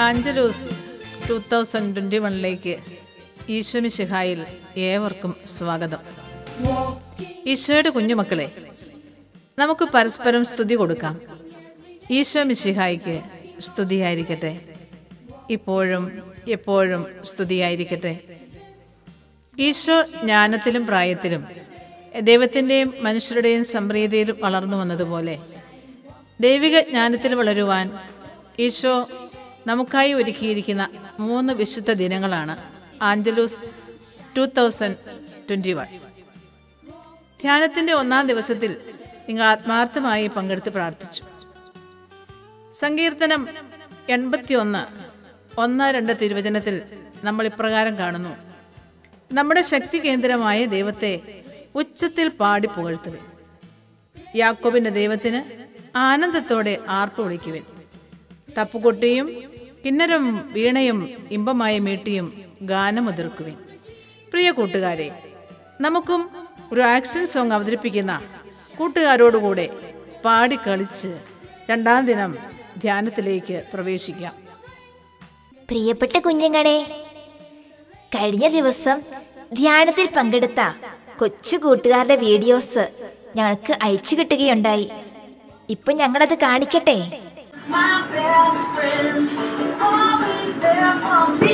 Anjalose two thousand twenty വണ്ണിലേക്ക് ഈശോമിശിഹായിൽ ഏവർക്കും സ്വാഗതം ഈശോയുടെ കുഞ്ഞുമക്കളെ നമുക്ക് പരസ്പരം സ്തുതി കൊടുക്കാം ഈശോ മിശിഹായിക്ക് സ്തുതിയായിരിക്കട്ടെ ഇപ്പോഴും എപ്പോഴും സ്തുതിയായിരിക്കട്ടെ ഈശോ ജ്ഞാനത്തിലും പ്രായത്തിലും ദൈവത്തിൻ്റെയും മനുഷ്യരുടെയും സംപ്രീതിയിലും വളർന്നു വന്നതുപോലെ ദൈവിക ജ്ഞാനത്തിൽ വളരുവാൻ ഈശോ നമുക്കായി ഒരുക്കിയിരിക്കുന്ന മൂന്ന് വിശുദ്ധ ദിനങ്ങളാണ് Angelus two thousand twenty one ധ്യാനത്തിൻ്റെ ഒന്നാം ദിവസത്തിൽ നിങ്ങൾ ആത്മാർത്ഥമായി പങ്കെടുത്ത് പ്രാർത്ഥിച്ചു സങ്കീർത്തനം എൺപത്തി ഒന്ന് ഒന്ന് രണ്ട് തിരുവചനത്തിൽ നമ്മൾ ഇപ്രകാരം കാണുന്നു നമ്മുടെ ശക്തി കേന്ദ്രമായ ദൈവത്തെ ഉച്ചത്തിൽ പാടി പുകഴ്ത്തുക യാക്കോബിന്റെ ദൈവത്തിന് ആനന്ദത്തോടെ ആർപ്പ് വിളിക്കുവിൻ തപ്പുകൊട്ടിയും കിന്നരും വീണയും ഇമ്പമായ മീട്ടിയും ഗാനമുതിർക്കുവിൻ പ്രിയ കൂട്ടുകാരെ നമുക്കും ഒരു ആക്ഷൻ സോങ് അവതരിപ്പിക്കുന്ന കൂട്ടുകാരോടുകൂടെ പാടി കളിച്ച് രണ്ടാം ദിനം ധ്യാനത്തിലേക്ക് പ്രവേശിക്കാം പ്രിയപ്പെട്ട കുഞ്ഞുങ്ങളെ കഴിഞ്ഞ ദിവസം ധ്യാനത്തിൽ പങ്കെടുത്ത കൊച്ചു കൂട്ടുകാരുടെ വീഡിയോസ് ഞങ്ങൾക്ക് അയച്ചു കിട്ടുകയുണ്ടായി ഇപ്പൊ ഞങ്ങളത് കാണിക്കട്ടെ My best friend is always there for me.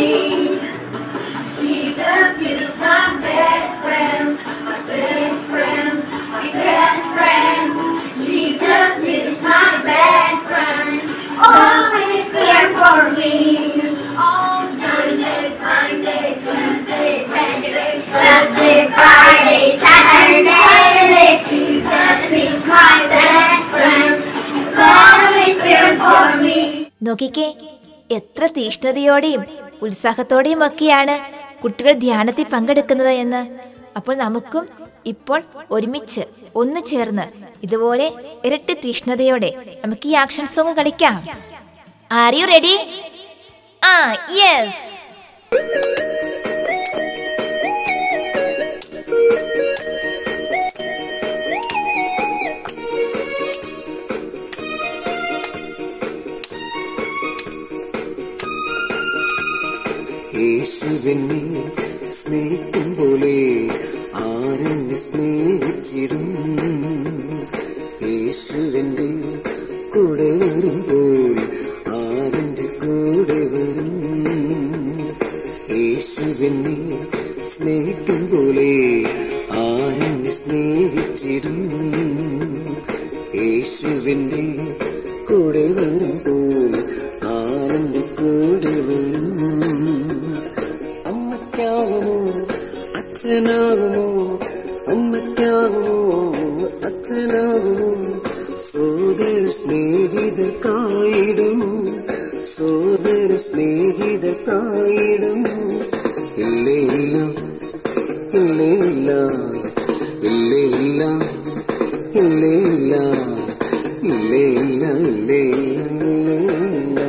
Jesus is my best friend, my best friend, my best friend. Jesus is my best friend, always there for me. On Sunday, Monday, Tuesday, Wednesday, Thursday, Friday, Saturday, Jesus is my best friend, always there for me. നോക്കിക്കേ എത്ര തീഷ്ണതയോടെയും ഉത്സാഹത്തോടെയും ഒക്കെയാണ് കുട്ടികൾ ധ്യാനത്തിൽ പങ്കെടുക്കുന്നത് എന്ന് അപ്പോൾ നമുക്കും ഇപ്പോൾ ഒരുമിച്ച് ഒന്ന് ചേർന്ന് ഇതുപോലെ ഇരട്ടി തീഷ്ണതയോടെ നമുക്ക് ഈ ആക്ഷൻ സോങ് കളിക്കാം ആർ യു റെഡി ആ യെസ് യേശുവിനെ സ്നേഹിക്കും പോലെ ആരെന്നെ സ്നേഹിച്ചിരും യേശുവിന്റെ കൂടെ വരുമ്പോൾ ആരെന്റെ കൂടെ വരും യേശുവിനെ സ്നേഹിക്കും പോലെ ആരെന്നെ സ്നേഹിച്ചിരും യേശുവിന്റെ കൂടെ വരുമ്പോൾ ആരെന്റെ കൂടെ വരും അമ്മയ്ക്കാകുമോ അച്ഛനാകുമോ അമ്മയ്ക്കാകുമോ അച്ഛനാകുമോ സോദര സ്നേഹിതർക്കായിടുമോ സോദര സ്നേഹിതർക്കായിടുമോ ഇല്ലേ ഇല്ല ഇല്ലേ ഇല്ല ഇല്ലേ ഇല്ല ഇല്ലേ ഇല്ല ഇല്ലേ ഇല്ല ഇല്ലേ ഇല്ല ഇല്ലേ ഇല്ല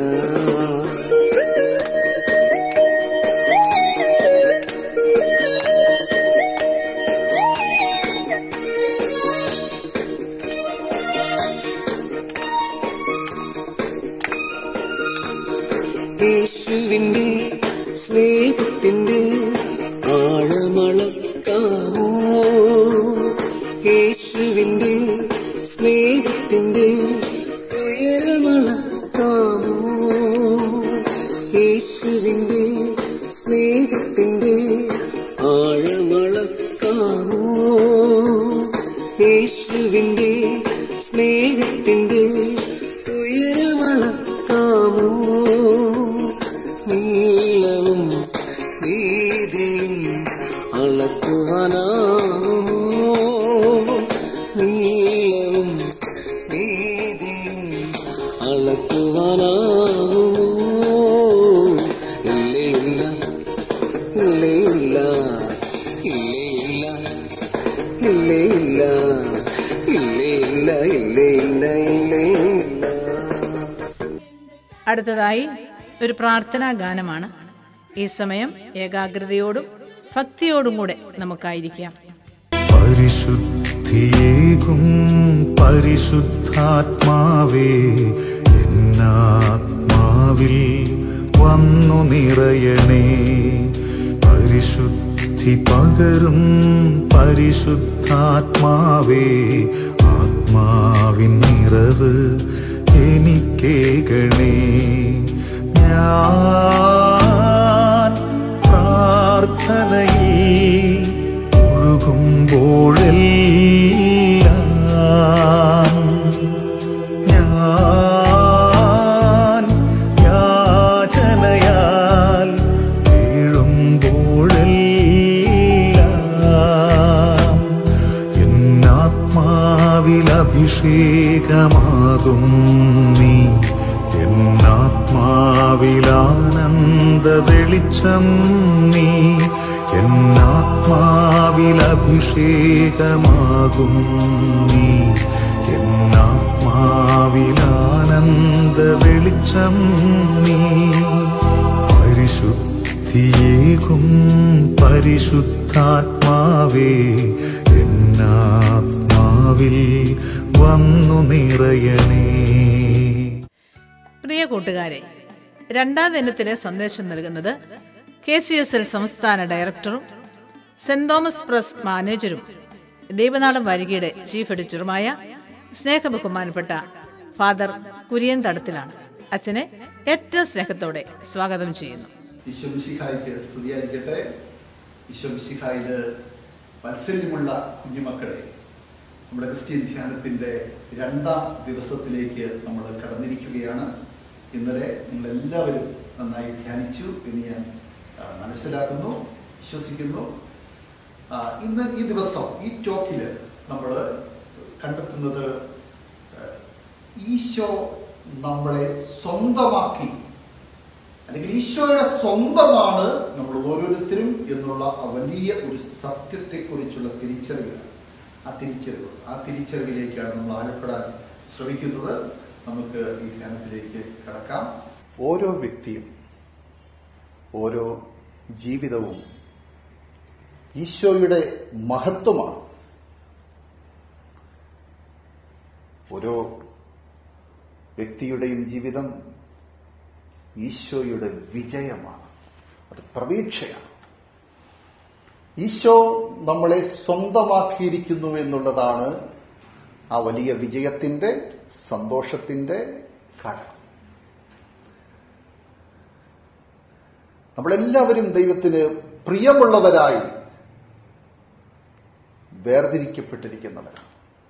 യേശുവിന്റെ സ്നേഹത്തിന്റെ ആഴമളക്കാമോ യേശുവിന്റെ സ്നേഹത്തിന്റെ ഉയരമളക്കാമോ യേശുവിന്റെ സ്നേഹത്തിന്റെ ആഴമളക്കാമോ യേശുവിന്റെ സ്നേഹത്തിന്റെ ഉയരമളക്കാമോ നീളവും വീതിയും അളക്കുവാനാകുമോ നീളവും വീതിയും അളക്കുവാനാകുമോ ഇല്ലേ ഇല്ല ഇല്ലേ ഇല്ല ഇല്ലേ ഇല്ല ഇല്ലേ ഇല്ല ഇല്ലേ ഇല്ല ഇല്ലേ ഇല്ല ഇല്ലേ ഇല്ല അടുത്തതായി ഒരു പ്രാർത്ഥനാ ഗാനമാണ് ഈ സമയം ഏകാഗ്രതയോടും ഭക്തിയോടും കൂടെ നമുക്കായിരിക്കാം പരിശുദ്ധിയേകും പരിശുദ്ധാത്മാവേ എന്നാത്മാവിൽ വന്നു നിറയണേ പരിശുദ്ധി പകരും പരിശുദ്ധാത്മാവേ ആത്മാവിൻ നിറവ് എനിക്കേകണേ ഞാൻ പ്രാർത്ഥനയിൽ ഒഴുകുമ്പോഴെല്ലാം ഞാൻ യാചനയാൽ വീഴുമ്പോഴെല്ലാം എന്നാത്മാവിൽ അഭിഷേകമാകും നീ എന്നാത്മാവിൽ ആനന്ദ വെളിച്ചം നീ എന്നാത്മാവിൽ അഭിഷേകമാകും നീ എന്നാത്മാവിൽ ആനന്ദ വെളിച്ചം നീ പരിശുദ്ധിയേകും പരിശുദ്ധാത്മാവേ എന്നാത്മാവിൽ വന്നു നിറയണേ പ്രിയ കൂട്ടുകാരെ രണ്ടാം ദിനത്തിലെ സന്ദേശം നൽകുന്നത് കെ സി എസ് എൽ സംസ്ഥാന ഡയറക്ടറും സെന്റ് തോമസ് പ്രസ് മാനേജരും ദൈവനാളം വാരികയുടെ ചീഫ് എഡിറ്ററുമായ സ്നേഹബഹുമാനപ്പെട്ട ഫാദർ കുര്യൻ തടത്തിലാണ് അച്ഛനെ ഏറ്റവും സ്നേഹത്തോടെ സ്വാഗതം ചെയ്യുന്നു ഈശ്വംശിഹായിക്ക് സ്തുതിയായിരിക്കട്ടെ ഈശ്വംശിഹായില് വാത്സല്യമുള്ള കുഞ്ഞുമക്കളെ നമ്മുടെ ക്രിസ്ത്യൻ ധ്യാനത്തിന്റെ രണ്ടാം ദിവസത്തിലേക്ക് നമ്മൾ കടന്നിരിക്കുകയാണ് ഇന്നലെ നിങ്ങൾ എല്ലാവരും നന്നായി ധ്യാനിച്ചു എന്ന് ഞാൻ ആ, മനസ്സിലാക്കുന്നു വിശ്വസിക്കുന്നു ആ, ഇന്ന് ഈ ദിവസം ഈ ടോക്കില് നമ്മൾ കണ്ടെത്തുന്നത് ആ, ഈശോ നമ്മളെ സ്വന്തമാക്കി അല്ലെങ്കിൽ ഈശോയുടെ സ്വന്തമാണ് നമ്മൾ ഓരോരുത്തരും എന്നുള്ള ആ വലിയ ഒരു സത്യത്തെക്കുറിച്ചുള്ള തിരിച്ചറിവ് ആ തിരിച്ചറിവ് ആ തിരിച്ചറിവിലേക്കാണ് നമ്മൾ ആഴപ്പെടാൻ ശ്രമിക്കുന്നത് നമുക്ക് ഈ ധ്യാനത്തിലേക്ക് കടക്കാം ഓരോ വ്യക്തിയും ഓരോ ജീവിതവും ഈശോയുടെ മഹത്വമാണ് ഓരോ വ്യക്തിയുടെയും ജീവിതം ഈശോയുടെ വിജയമാണ് അത് പ്രതീക്ഷയാണ് ഈശോ നമ്മളെ സ്വന്തമാക്കിയിരിക്കുന്നു എന്നുള്ളതാണ് ആ വലിയ വിജയത്തിന്റെ സന്തോഷത്തിന്റെ കാരണം നമ്മളെല്ലാവരും ദൈവത്തിന് പ്രിയമുള്ളവരായി വേർതിരിക്കപ്പെട്ടിരിക്കുന്നവരാണ്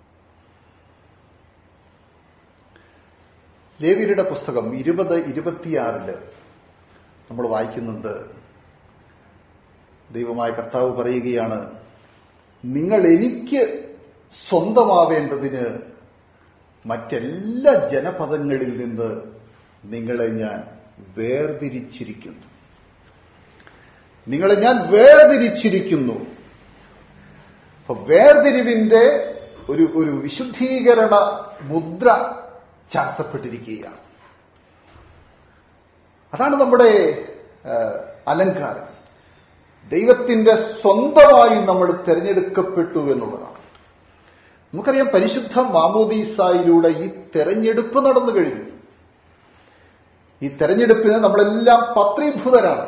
ലേവിയരുടെ പുസ്തകം ഇരുപത് ഇരുപത്തിയാറില് നമ്മൾ വായിക്കുന്നുണ്ട് ദൈവമായ കർത്താവ് പറയുകയാണ് നിങ്ങൾ എനിക്ക് സ്വന്തമാവേണ്ടതിന് മറ്റെല്ലാ ജനപദങ്ങളിൽ നിന്ന് നിങ്ങളെ ഞാൻ വേർതിരിച്ചിരിക്കുന്നു നിങ്ങളെ ഞാൻ വേർതിരിച്ചിരിക്കുന്നു അപ്പൊ വേർതിരിവിന്റെ ഒരു ഒരു വിശുദ്ധീകരണ മുദ്ര ചാർത്തപ്പെട്ടിരിക്കുകയാണ് അതാണ് നമ്മുടെ ആ, അലങ്കാരം ദൈവത്തിന്റെ സ്വന്തമായി നമ്മൾ തിരഞ്ഞെടുക്കപ്പെട്ടു എന്നുള്ളതാണ് നമുക്കറിയാം പരിശുദ്ധ മാമോദീസായിലൂടെ ഈ തെരഞ്ഞെടുപ്പ് നടന്നു കഴിഞ്ഞു ഈ തെരഞ്ഞെടുപ്പിന് നമ്മളെല്ലാം പത്രീഭൂതരാണ്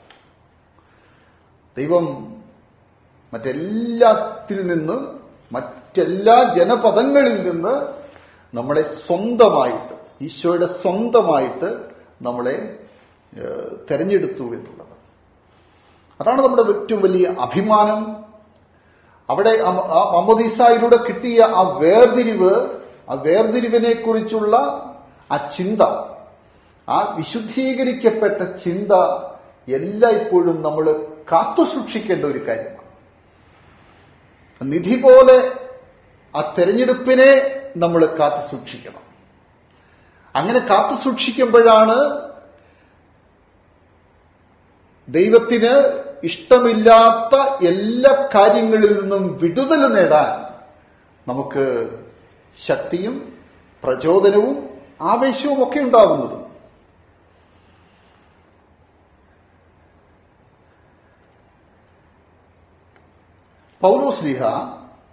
ദൈവം മറ്റെല്ലാത്തിൽ നിന്ന് മറ്റെല്ലാ ജനപദങ്ങളിൽ നിന്ന് നമ്മളെ സ്വന്തമായിട്ട് ഈശോയുടെ സ്വന്തമായിട്ട് നമ്മളെ ഏഹ്, തെരഞ്ഞെടുത്തു എന്നുള്ളത് അതാണ് നമ്മുടെ ഏറ്റവും വലിയ അഭിമാനം അവിടെ അമ- ആ മമ്മദീസായിലൂടെ കിട്ടിയ ആ വേർതിരിവ് ആ വേർതിരിവിനെ കുറിച്ചുള്ള ആ ചിന്ത ആ വിശുദ്ധീകരിക്കപ്പെട്ട ചിന്ത എല്ലായ്പ്പോഴും നമ്മൾ കാത്തു സൂക്ഷിക്കേണ്ട ഒരു കാര്യമാണ് നിധി പോലെ ആ തെരഞ്ഞെടുപ്പിനെ നമ്മൾ കാത്തു സൂക്ഷിക്കണം അങ്ങനെ കാത്തു സൂക്ഷിക്കുമ്പോഴാണ് ദൈവത്തിന് ഇഷ്ടമില്ലാത്ത എല്ലാ കാര്യങ്ങളിൽ നിന്നും വിടുതൽ നേടാൻ നമുക്ക് ശക്തിയും പ്രചോദനവും ആവേശവും ഒക്കെ ഉണ്ടാകുന്നതും പൗലോസ്ലിഹ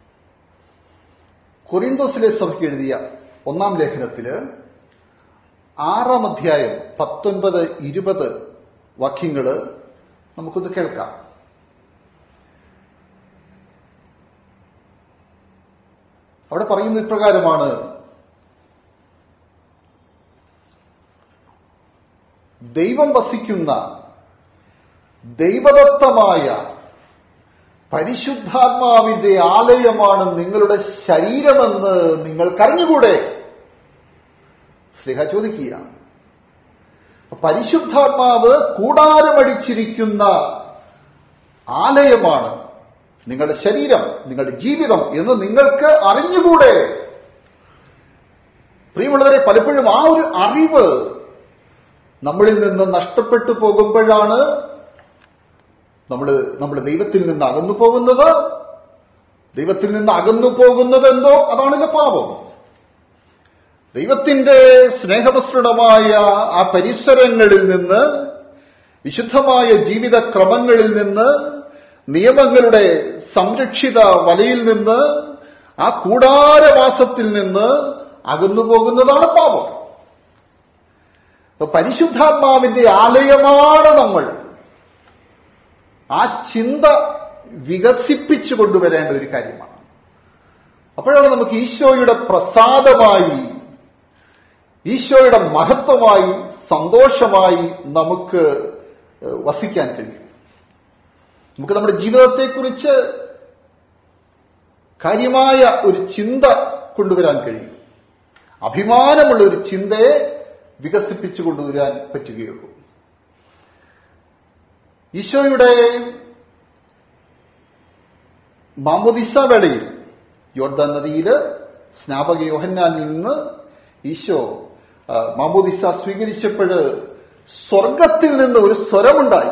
കൊറിന്തോസിലെ സഭയ്ക്ക് എഴുതിയ ഒന്നാം ലേഖനത്തില് ആറാം അധ്യായം പത്തൊൻപത് ഇരുപത് വാക്യങ്ങള് നമുക്കൊന്ന് കേൾക്കാം അവിടെ പറയുന്ന ഇപ്രകാരമാണ് ദൈവം വസിക്കുന്ന ദൈവദത്തമായ പരിശുദ്ധാത്മാവിന്റെ ആലയമാണ് നിങ്ങളുടെ ശരീരമെന്ന് നിങ്ങൾക്കറിഞ്ഞുകൂടെ സ്ലിഹ ചോദിക്കുകയാണ് പരിശുദ്ധാത്മാവ് കൂടാരമടിച്ചിരിക്കുന്ന ആലയമാണ് നിങ്ങളുടെ ശരീരം നിങ്ങളുടെ ജീവിതം എന്ന് നിങ്ങൾക്ക് അറിഞ്ഞുകൂടെ പ്രിയമുള്ളവരെ പലപ്പോഴും ആ ഒരു അറിവ് നമ്മളിൽ നിന്ന് നഷ്ടപ്പെട്ടു പോകുമ്പോഴാണ് നമ്മൾ നമ്മൾ ദൈവത്തിൽ നിന്ന് അകന്നു പോകുന്നത് ദൈവത്തിൽ നിന്ന് അകന്നു പോകുന്നത് എന്തോ അതാണല്ലോ പാപം ദൈവത്തിന്റെ സ്നേഹമസൃണമായ ആ പരിസരങ്ങളിൽ നിന്ന് വിശുദ്ധമായ ജീവിത ക്രമങ്ങളിൽ നിന്ന് നിയമങ്ങളുടെ സംരക്ഷിത വലയിൽ നിന്ന് ആ കൂടാരവാസത്തിൽ നിന്ന് അകന്നു പോകുന്നതാണ് പാപം അപ്പൊ പരിശുദ്ധാത്മാവിന്റെ ആലയമാണ് നമ്മൾ ആ ചിന്ത വികസിപ്പിച്ചു കൊണ്ടുവരേണ്ട ഒരു കാര്യമാണ് അപ്പോഴാണ് നമുക്ക് ഈശോയുടെ പ്രസാദമായി ഈശോയുടെ മഹത്വമായി സന്തോഷമായി നമുക്ക് ഏഹ്, വസിക്കാൻ കഴിയും നമുക്ക് നമ്മുടെ ജീവിതത്തെക്കുറിച്ച് കാര്യമായ ഒരു ചിന്ത കൊണ്ടുവരാൻ കഴിയും അഭിമാനമുള്ള ഒരു ചിന്തയെ വികസിപ്പിച്ചു കൊണ്ടുവരാൻ പറ്റുകയുള്ളൂ ഈശോയുടെ മാമോദിസ വേളയിൽ യോർദാൻ നദിയില് സ്നാപക യോഹന്നാനിൽ നിന്ന് ഈശോ ആ, മാമോദിസ സ്വീകരിച്ചപ്പോൾ സ്വർഗത്തിൽ നിന്ന് ഒരു സ്വരമുണ്ടായി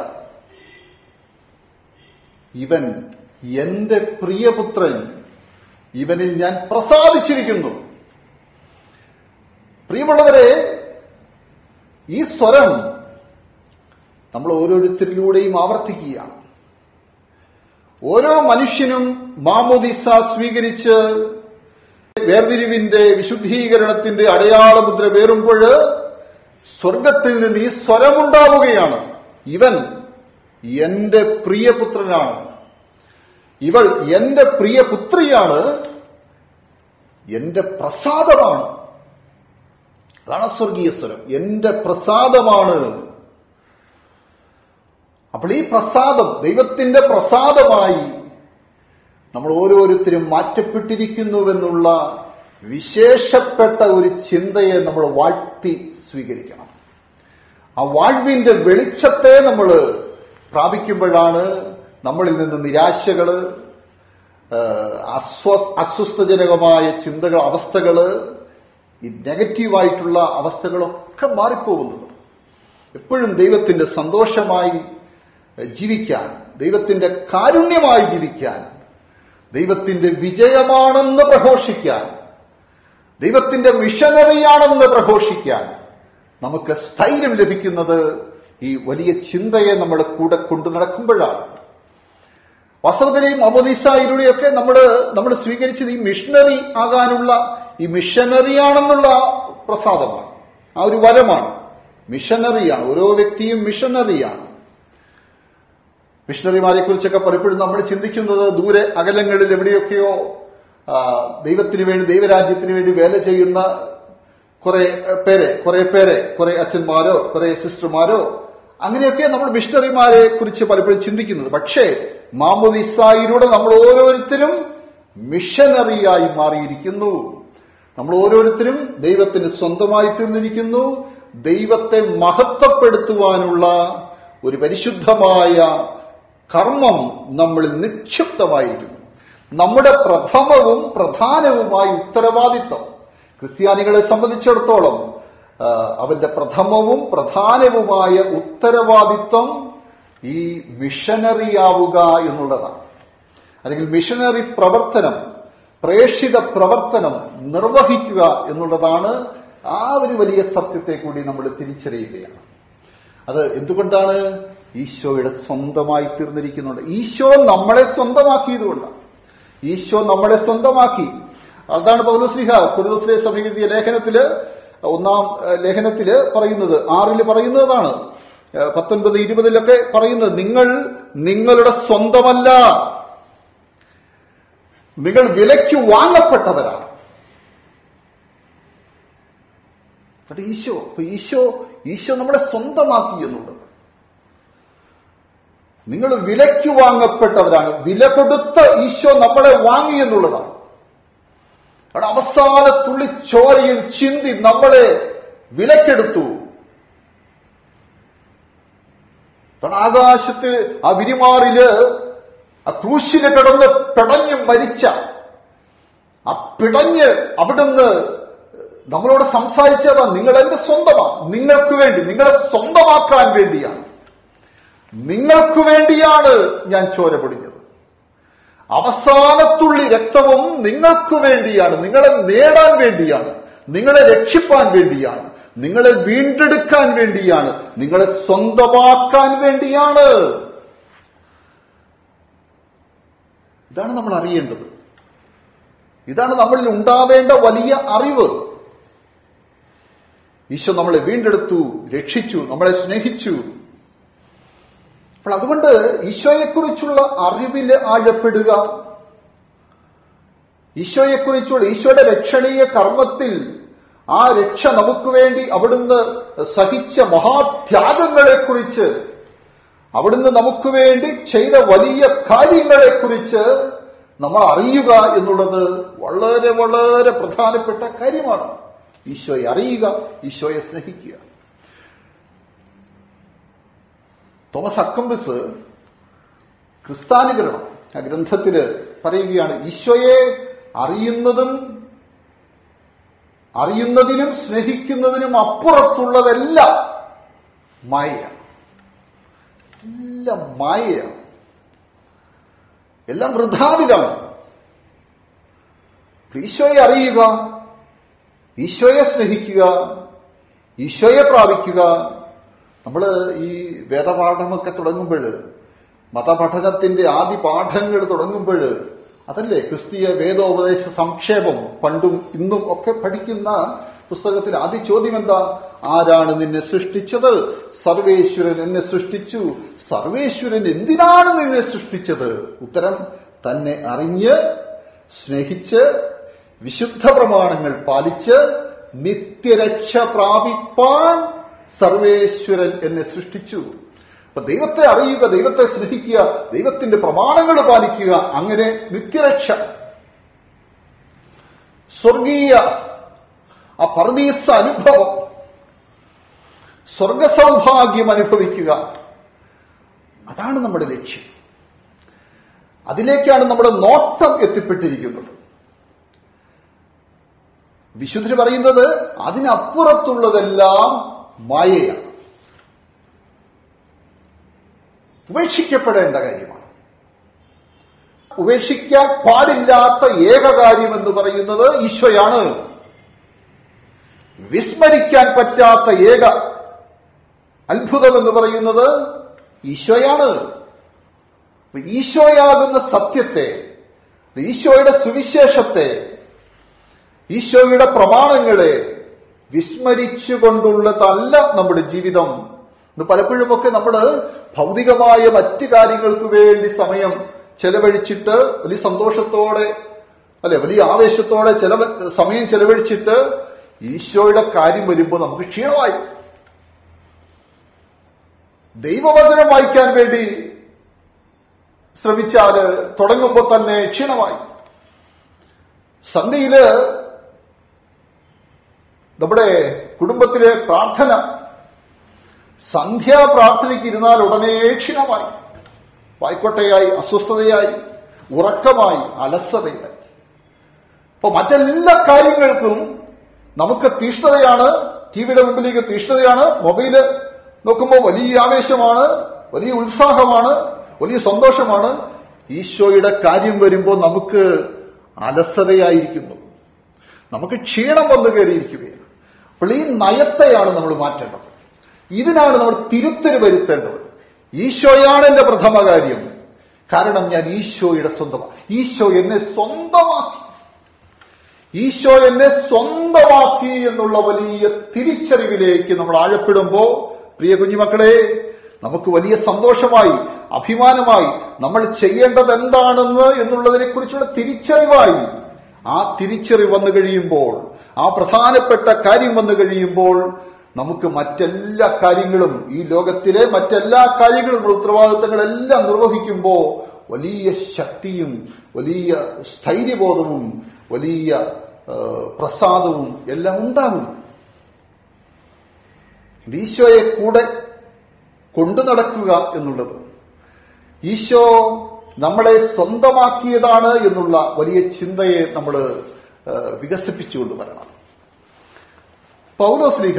ഇവൻ എന്റെ പ്രിയപുത്രൻ ഇവനിൽ ഞാൻ പ്രസാദിച്ചിരിക്കുന്നു പ്രിയമുള്ളവരെ ഈ സ്വരം നമ്മൾ ഓരോരുത്തരിലൂടെയും ആവർത്തിക്കുകയാണ് ഓരോ മനുഷ്യനും മാമോദിസ സ്വീകരിച്ച് വേർതിരിവിന്റെ വിശുദ്ധീകരണത്തിന്റെ അടയാളമുദ്ര വേറുമ്പോൾ സ്വർഗത്തിൽ നിന്ന് ഈ സ്വരമുണ്ടാവുകയാണ് ഇവൻ എന്റെ പ്രിയപുത്രനാണ് ഇവൾ എന്റെ പ്രിയപുത്രിയാണ് എന്റെ പ്രസാദമാണ് അതാണ് സ്വർഗീയ സ്വരം എന്റെ പ്രസാദമാണ് അപ്പോൾ ഈ പ്രസാദം ദൈവത്തിന്റെ പ്രസാദമായി നമ്മൾ ഓരോരുത്തരും മാറ്റപ്പെട്ടിരിക്കുന്നുവെന്നുള്ള വിശേഷപ്പെട്ട ഒരു ചിന്തയെ നമ്മൾ വാഴ്ത്തി സ്വീകരിക്കണം ആ വാഴ്വിന്റെ വെളിച്ചത്തെ നമ്മൾ പ്രാപിക്കുമ്പോഴാണ് നമ്മളിൽ നിന്ന് നിരാശകള് ഏഹ്, അസ്വ അസ്വസ്ഥജനകമായ ചിന്തകൾ അവസ്ഥകള് ഈ നെഗറ്റീവായിട്ടുള്ള അവസ്ഥകളൊക്കെ മാറിപ്പോകുന്നത് എപ്പോഴും ദൈവത്തിന്റെ സന്തോഷമായി ജീവിക്കാൻ ദൈവത്തിന്റെ കാരുണ്യമായി ജീവിക്കാൻ ദൈവത്തിന്റെ വിജയമാണെന്ന് പ്രഘോഷിക്കാൻ ദൈവത്തിന്റെ മിഷനറിയാണെന്ന് പ്രഘോഷിക്കാൻ നമുക്ക് സ്ഥൈര്യം ലഭിക്കുന്നത് ഈ വലിയ ചിന്തയെ നമ്മൾ കൂടെ കൊണ്ടു നടക്കുമ്പോഴാണ് വാസ്തവത്തിലെയും അമോദിസായിലൂടെയൊക്കെ നമ്മൾ നമ്മൾ സ്വീകരിച്ചത് ഈ മിഷണറി ആകാനുള്ള ഈ മിഷനറിയാണെന്നുള്ള പ്രസാദമാണ് ആ ഒരു വരമാണ് മിഷനറിയാണ് ഓരോ വ്യക്തിയും മിഷനറിയാണ് മിഷണറിമാരെ കുറിച്ചൊക്കെ പലപ്പോഴും നമ്മൾ ചിന്തിക്കുന്നത് ദൂരെ അകലങ്ങളിൽ എവിടെയൊക്കെയോ ആ, ദൈവത്തിന് വേണ്ടി ദൈവരാജ്യത്തിന് വേണ്ടി വേല ചെയ്യുന്ന കുറെ പേരെ കുറെ പേരെ കുറെ അച്ഛന്മാരോ കുറെ സിസ്റ്റർമാരോ അങ്ങനെയൊക്കെ നമ്മൾ മിഷണറിമാരെ കുറിച്ച് പലപ്പോഴും ചിന്തിക്കുന്നത് പക്ഷേ മാമുദിസായിലൂടെ നമ്മൾ ഓരോരുത്തരും മിഷനറിയായി മാറിയിരിക്കുന്നു നമ്മൾ ഓരോരുത്തരും ദൈവത്തിന് സ്വന്തമായി തീർന്നിരിക്കുന്നു ദൈവത്തെ മഹത്വപ്പെടുത്തുവാനുള്ള ഒരു പരിശുദ്ധമായ കർമ്മം നമ്മളിൽ നിക്ഷിപ്തമായിരിക്കുന്നു നമ്മുടെ പ്രഥമവും പ്രധാനവുമായ ഉത്തരവാദിത്വം ക്രിസ്ത്യാനികളെ സംബന്ധിച്ചിടത്തോളം ആ, അവന്റെ പ്രഥമവും പ്രധാനവുമായ ഉത്തരവാദിത്വം ഈ മിഷനറിയാവുക എന്നുള്ളതാണ് അല്ലെങ്കിൽ മിഷനറി പ്രവർത്തനം പ്രേക്ഷിത പ്രവർത്തനം നിർവഹിക്കുക എന്നുള്ളതാണ് ആ ഒരു വലിയ സത്യത്തെ കൂടി നമ്മൾ തിരിച്ചറിയുകയാണ് അത് എന്തുകൊണ്ടാണ് ഈശോയുടെ സ്വന്തമായി തീർന്നിരിക്കുന്നുണ്ട് ഈശോ നമ്മളെ സ്വന്തമാക്കിയതുകൊണ്ടാണ് ഈശോ നമ്മളെ സ്വന്തമാക്കി അതാണ് പൗലോസ്ലിഹ കുരുദോസിലെ സമീപിച്ച ലേഖനത്തില് ഒന്നാം ഏഹ്, ലേഖനത്തില് പറയുന്നത് ആറില് പറയുന്നതാണ് ഏഹ്, പത്തൊൻപത് ഇരുപതിലൊക്കെ പറയുന്നത് നിങ്ങൾ നിങ്ങളുടെ സ്വന്തമല്ല നിങ്ങൾ വിലയ്ക്ക് വാങ്ങപ്പെട്ടവരാണ് പക്ഷേ ഈശോ അപ്പൊ ഈശോ ഈശോ നമ്മളെ സ്വന്തമാക്കി എന്നുള്ളത് നിങ്ങൾ വിലയ്ക്ക് വാങ്ങപ്പെട്ടവരാണ് വില കൊടുത്ത് ഈശോ നമ്മളെ വാങ്ങി എന്നുള്ളതാണ് അവിടെ അവസാന തുള്ളി ചോരയും ചിന്തി നമ്മളെ വിലക്കെടുത്തു കാരണം ആകാശത്ത് ആ വിരിമാറില് ആ ക്രൂശില് കിടന്ന് പിടഞ്ഞ് മരിച്ച ആ പിടഞ്ഞ് അവിടുന്ന് നമ്മളോട് സംസാരിച്ചതാ നിങ്ങൾ എന്റെ സ്വന്തമാണ് നിങ്ങൾക്ക് വേണ്ടി നിങ്ങളെ സ്വന്തമാക്കാൻ വേണ്ടിയാണ് നിങ്ങൾക്ക് വേണ്ടിയാണ് ഞാൻ ചോര പൊടിഞ്ഞത് അവസാനത്തുള്ളി രക്തവും നിങ്ങൾക്ക് വേണ്ടിയാണ് നിങ്ങളെ നേടാൻ വേണ്ടിയാണ് നിങ്ങളെ രക്ഷിപ്പാൻ വേണ്ടിയാണ് നിങ്ങളെ വീണ്ടെടുക്കാൻ വേണ്ടിയാണ് നിങ്ങളെ സ്വന്തമാക്കാൻ വേണ്ടിയാണ് ഇതാണ് നമ്മൾ അറിയേണ്ടത് ഇതാണ് നമ്മളിൽ ഉണ്ടാവേണ്ട വലിയ അറിവ് ഈശോ നമ്മളെ വീണ്ടെടുത്തു രക്ഷിച്ചു നമ്മളെ സ്നേഹിച്ചു അപ്പോൾ അതുകൊണ്ട് ഈശോയെക്കുറിച്ചുള്ള അറിവിൽ ആഴപ്പെടുക ഈശോയെക്കുറിച്ചുള്ള ഈശോയുടെ രക്ഷണീയ കർമ്മത്തിൽ ആ രക്ഷ നമുക്ക് വേണ്ടി അവിടുന്ന് സഹിച്ച മഹാത്യാഗങ്ങളെക്കുറിച്ച് അവിടുന്ന് നമുക്ക് വേണ്ടി ചെയ്ത വലിയ കാര്യങ്ങളെക്കുറിച്ച് നമ്മൾ അറിയുക എന്നുള്ളത് വളരെ വളരെ പ്രധാനപ്പെട്ട കാര്യമാണ് ഈശോയെ അറിയുക ഈശോയെ സ്നേഹിക്കുക തോമസ് അക്കംബസ് ക്രിസ്താനുകരണം ആ ഗ്രന്ഥത്തില് പറയുകയാണ് ഈശോയെ അറിയുന്നതും അറിയുന്നതിനും സ്നേഹിക്കുന്നതിനും അപ്പുറത്തുള്ളതെല്ലാം മായയാണ് എല്ലാം മായയാണ് എല്ലാം വൃഥാവിലാണ് ഈശോയെ അറിയുക ഈശോയെ സ്നേഹിക്കുക ഈശോയെ പ്രാപിക്കുക നമ്മൾ ഈ വേദപാഠമൊക്കെ തുടങ്ങുമ്പോൾ മതപഠനത്തിന്റെ ആദ്യ പാഠങ്ങൾ തുടങ്ങുമ്പോൾ അതല്ലേ ക്രിസ്തീയ വേദോപദേശ സംക്ഷേപം പണ്ടും ഇന്നും ഒക്കെ പഠിക്കുന്ന പുസ്തകത്തിൽ ആദ്യ ചോദ്യം എന്താ ആരാണ് നിന്നെ സൃഷ്ടിച്ചത് സർവേശ്വരൻ എന്നെ സൃഷ്ടിച്ചു സർവേശ്വരൻ എന്തിനാണ് നിന്നെ സൃഷ്ടിച്ചത് ഉത്തരം തന്നെ അറിഞ്ഞ് സ്നേഹിച്ച് വിശുദ്ധ പ്രമാണങ്ങൾ പാലിച്ച് നിത്യരക്ഷ പ്രാപിപ്പാൻ സർവേശ്വരൻ എന്നെ സൃഷ്ടിച്ചു അപ്പൊ ദൈവത്തെ അറിയുക ദൈവത്തെ സ്നേഹിക്കുക ദൈവത്തിന്റെ പ്രമാണങ്ങൾ പാലിക്കുക അങ്ങനെ നിത്യരക്ഷ സ്വർഗീയ ആ പർദീസ അനുഭവം സ്വർഗസൗഭാഗ്യം അനുഭവിക്കുക അതാണ് നമ്മുടെ ലക്ഷ്യം അതിലേക്കാണ് നമ്മുടെ നോട്ടം എത്തിപ്പെട്ടിരിക്കുന്നത് വിശുദ്ധർ പറയുന്നത് അതിനപ്പുറത്തുള്ളതെല്ലാം മായയാണ് ഉപേക്ഷിക്കപ്പെടേണ്ട കാര്യമാണ് ഉപേക്ഷിക്കാൻ പാടില്ലാത്ത ഏക കാര്യം എന്ന് പറയുന്നത് ഈശോയാണ് വിസ്മരിക്കാൻ പറ്റാത്ത ഏക അത്ഭുതം എന്ന് പറയുന്നത് ഈശോയാണ് അപ്പൊ ഈശോയാകുന്ന സത്യത്തെ ഈശോയുടെ സുവിശേഷത്തെ ഈശോയുടെ പ്രമാണങ്ങളെ വിസ്മരിച്ചുകൊണ്ടുള്ളതല്ല നമ്മുടെ ജീവിതം ഇന്ന് പലപ്പോഴുമൊക്കെ നമ്മൾ ഭൗതികമായ മറ്റു കാര്യങ്ങൾക്ക് വേണ്ടി സമയം ചെലവഴിച്ചിട്ട് വലിയ സന്തോഷത്തോടെ അല്ലെ വലിയ ആവേശത്തോടെ ചെലവ് സമയം ചെലവഴിച്ചിട്ട് ഈശോയുടെ കാര്യം വരുമ്പോൾ നമുക്ക് ക്ഷീണമായി ദൈവവചനം വായിക്കാൻ വേണ്ടി ശ്രമിച്ചാല് തുടങ്ങുമ്പോൾ തന്നെ ക്ഷീണമായി സന്ധ്യയില് നമ്മുടെ കുടുംബത്തിലെ പ്രാർത്ഥന സന്ധ്യാ പ്രാർത്ഥനയ്ക്ക് ഇരുന്നാൽ ഉടനെ ക്ഷീണമായി വായ്ക്കൊട്ടയായി അസ്വസ്ഥതയായി ഉറക്കമായി അലസതയായി അപ്പൊ മറ്റെല്ലാ കാര്യങ്ങൾക്കും നമുക്ക് തീഷ്ണതയാണ് ടിവിയുടെ മുമ്പിലേക്ക് തീഷ്ണതയാണ് മൊബൈല് നോക്കുമ്പോൾ വലിയ ആവേശമാണ് വലിയ ഉത്സാഹമാണ് വലിയ സന്തോഷമാണ് ഈശോയുടെ കാര്യം വരുമ്പോൾ നമുക്ക് അലസതയായിരിക്കുന്നു നമുക്ക് ക്ഷീണം വന്നു കയറിയിരിക്കുകയാണ് അപ്പോൾ ഈ നയത്തെയാണ് നമ്മൾ മാറ്റേണ്ടത് ഇതിനാണ് നമ്മൾ തിരുത്തൽ വരുത്തേണ്ടത് ഈശോയാണ് എന്റെ പ്രഥമ കാര്യം കാരണം ഞാൻ ഈശോയുടെ സ്വന്തമാണ് ഈശോ എന്നെ സ്വന്തമാക്കി ഈശോ എന്നെ സ്വന്തമാക്കി എന്നുള്ള വലിയ തിരിച്ചറിവിലേക്ക് നമ്മൾ ആഴപ്പെടുമ്പോ പ്രിയ കുഞ്ഞുമക്കളെ നമുക്ക് വലിയ സന്തോഷമായി അഭിമാനമായി നമ്മൾ ചെയ്യേണ്ടത് എന്താണെന്ന് എന്നുള്ളതിനെ കുറിച്ചുള്ള തിരിച്ചറിവായി ആ തിരിച്ചറിവ് വന്നു കഴിയുമ്പോൾ ആ പ്രധാനപ്പെട്ട കാര്യം വന്നു കഴിയുമ്പോൾ നമുക്ക് മറ്റെല്ലാ കാര്യങ്ങളും ഈ ലോകത്തിലെ മറ്റെല്ലാ കാര്യങ്ങളും ഉത്തരവാദിത്തങ്ങളെല്ലാം നിർവഹിക്കുമ്പോൾ വലിയ ശക്തിയും വലിയ സ്ഥൈര്യബോധവും വലിയ ആ, പ്രസാദവും എല്ലാം ഉണ്ടാകും ഇത് ഈശോയെ കൂടെ കൊണ്ടു നടക്കുക എന്നുള്ളത് ഈശോ നമ്മളെ സ്വന്തമാക്കിയതാണ് എന്നുള്ള വലിയ ചിന്തയെ നമ്മൾ വികസിപ്പിച്ചുകൊണ്ട് വരണം പൗലോസ്ലിഹ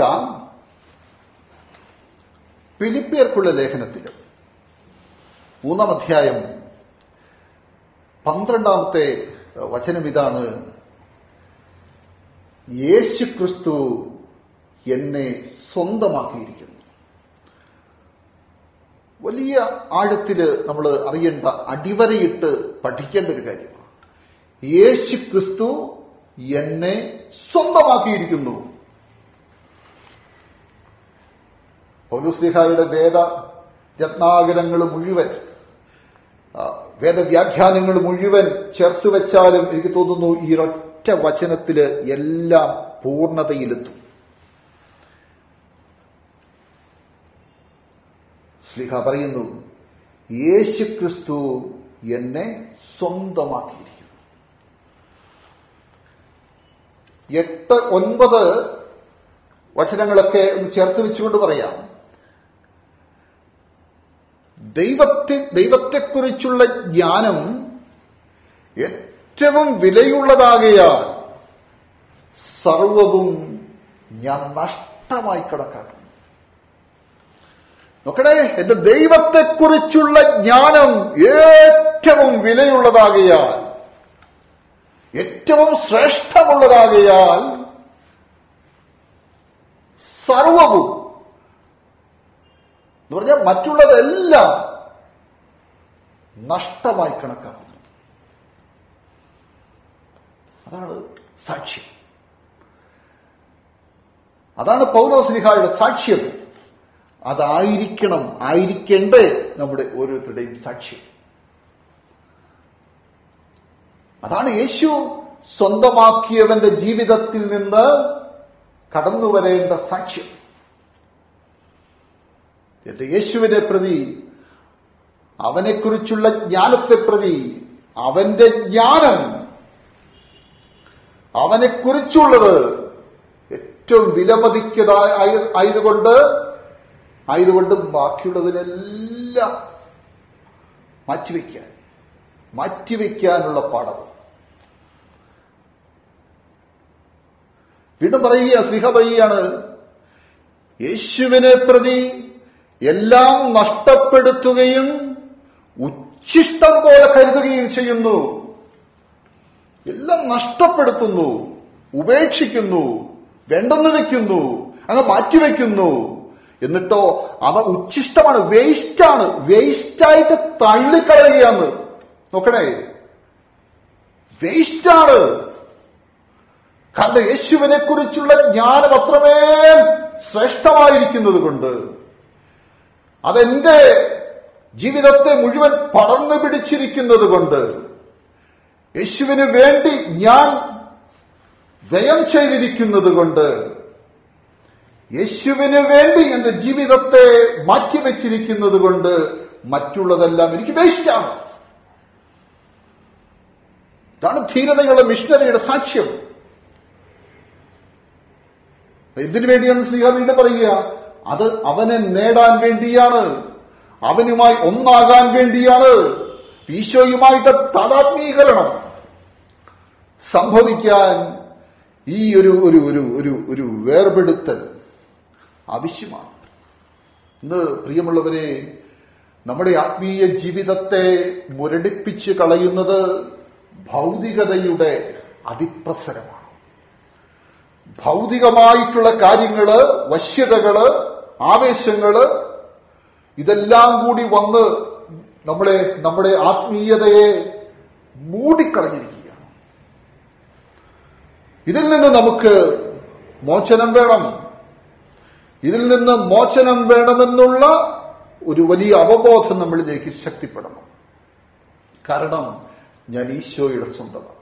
ഫിലിപ്പിയർക്കുള്ള ലേഖനത്തിൽ മൂന്നാം അധ്യായം പന്ത്രണ്ടാമത്തെ വചനം ഇതാണ് യേശു ക്രിസ്തു എന്നെ സ്വന്തമാക്കിയിരിക്കുന്നു വലിയ ആഴത്തില് നമ്മൾ അറിയേണ്ട അടിവരയിട്ട് പഠിക്കേണ്ട ഒരു കാര്യമാണ് യേശു ക്രിസ്തു എന്നെ സ്വന്തമാക്കിയിരിക്കുന്നു പൗലുസ്ലിഹായുടെ വേദ രത്നാകരങ്ങൾ മുഴുവൻ ആ, വേദവ്യാഖ്യാനങ്ങൾ മുഴുവൻ ചേർത്ത് വെച്ചാലും എനിക്ക് തോന്നുന്നു ഈ ഒരൊറ്റ വചനത്തില് എല്ലാം പൂർണ്ണതയിലെത്തും സ്ലിഹ പറയുന്നു യേശു ക്രിസ്തു എന്നെ സ്വന്തമാക്കിയിരിക്കുന്നു എട്ട് ഒൻപത് വചനങ്ങളൊക്കെ ഒന്ന് ചേർത്ത് വെച്ചുകൊണ്ട് പറയാം ദൈവത്തെ ദൈവത്തെക്കുറിച്ചുള്ള ജ്ഞാനം ഏറ്റവും വിലയുള്ളതാകയാൽ സർവവും ഞാൻ നഷ്ടമായി കണക്കാക്കുന്നു നോക്കണേ എന്റെ ദൈവത്തെക്കുറിച്ചുള്ള ജ്ഞാനം ഏറ്റവും വിലയുള്ളതാകയാൽ ഏറ്റവും ശ്രേഷ്ഠമുള്ളതാകയാൽ സർവവും എന്ന് പറഞ്ഞാൽ മറ്റുള്ളതെല്ലാം നഷ്ടമായി കണക്കാക്കുന്നു അതാണ് സാക്ഷ്യം അതാണ് പൗലോസ്ലിഹായുടെ സാക്ഷ്യം അതായിരിക്കണം ആയിരിക്കേണ്ടേ നമ്മുടെ ഓരോരുത്തരുടെയും സാക്ഷ്യം അതാണ് യേശു സ്വന്തമാക്കിയവന്റെ ജീവിതത്തിൽ നിന്ന് കടന്നു വരേണ്ട സാക്ഷ്യം എന്റെ യേശുവിനെ പ്രതി അവനെക്കുറിച്ചുള്ള ജ്ഞാനത്തെ പ്രതി അവന്റെ ജ്ഞാനം അവനെക്കുറിച്ചുള്ളത് ഏറ്റവും വിലമതിക്കതായ ആയതുകൊണ്ട് ആയതുകൊണ്ട് ബാക്കിയുള്ളതിനെല്ലാം മാറ്റിവെക്കാൻ മാറ്റിവെക്കാനുള്ള പാഠം വീണ്ടും പറയുക സ്ലിഹ പറയുകയാണ് യേശുവിനെ പ്രതി എല്ലാം നഷ്ടപ്പെടുത്തുകയും ഉച്ഛിഷ്ടം പോലെ കരുതുകയും ചെയ്യുന്നു എല്ലാം നഷ്ടപ്പെടുത്തുന്നു ഉപേക്ഷിക്കുന്നു വേണ്ടെന്ന് വെക്കുന്നു അങ്ങ് മാറ്റിവെക്കുന്നു എന്നിട്ടോ അവ ഉച്ഛിഷ്ടമാണ് വേസ്റ്റാണ് വേസ്റ്റായിട്ട് തള്ളിക്കളയുകയാണ് നോക്കണേ വേസ്റ്റാണ് കാരണം യേശുവിനെ കുറിച്ചുള്ള ജ്ഞാനം അത്രമേൽ ശ്രേഷ്ഠമായിരിക്കുന്നത് കൊണ്ട് അതെന്റെ ജീവിതത്തെ മുഴുവൻ പടർന്നു പിടിച്ചിരിക്കുന്നത് കൊണ്ട് യേശുവിന് വേണ്ടി ഞാൻ വ്യയം ചെയ്തിരിക്കുന്നത് കൊണ്ട് യേശുവിന് വേണ്ടി എന്റെ ജീവിതത്തെ മാറ്റിവെച്ചിരിക്കുന്നത് കൊണ്ട് മറ്റുള്ളതെല്ലാം എനിക്ക് വേസ്റ്റാണ് ഇതാണ് ധീരതയുള്ള മിഷണറിയുടെ സാക്ഷ്യം എന്തിനു വേണ്ടിയാണ് ശ്രീഹ വീണ്ടും പറയുക അത് അവനെ നേടാൻ വേണ്ടിയാണ് അവനുമായി ഒന്നാകാൻ വേണ്ടിയാണ് ഈശോയുമായിട്ട് താതാത്മീകരണം സംഭവിക്കാൻ ഈ ഒരു ഒരു ഒരു ഒരു ഒരു വേർപെടുത്തൽ ആവശ്യമാണ് ഇന്ന് പ്രിയമുള്ളവരെ നമ്മുടെ ആത്മീയ ജീവിതത്തെ മുരടിപ്പിച്ച് കളയുന്നത് ഭൗതികതയുടെ അതിപ്രസരമാണ് ഭൗതികമായിട്ടുള്ള കാര്യങ്ങള് വശ്യതകള് ആവേശങ്ങള് ഇതെല്ലാം കൂടി വന്ന് നമ്മളെ നമ്മുടെ ആത്മീയതയെ മൂടിക്കളഞ്ഞിരിക്കുകയാണ് ഇതിൽ നിന്ന് നമുക്ക് മോചനം വേണം ഇതിൽ നിന്ന് മോചനം വേണമെന്നുള്ള ഒരു വലിയ അവബോധം നമ്മളിലേക്ക് ശക്തിപ്പെടണം കാരണം ഞാൻ ഈശോയുടെ സ്വന്തമാണ്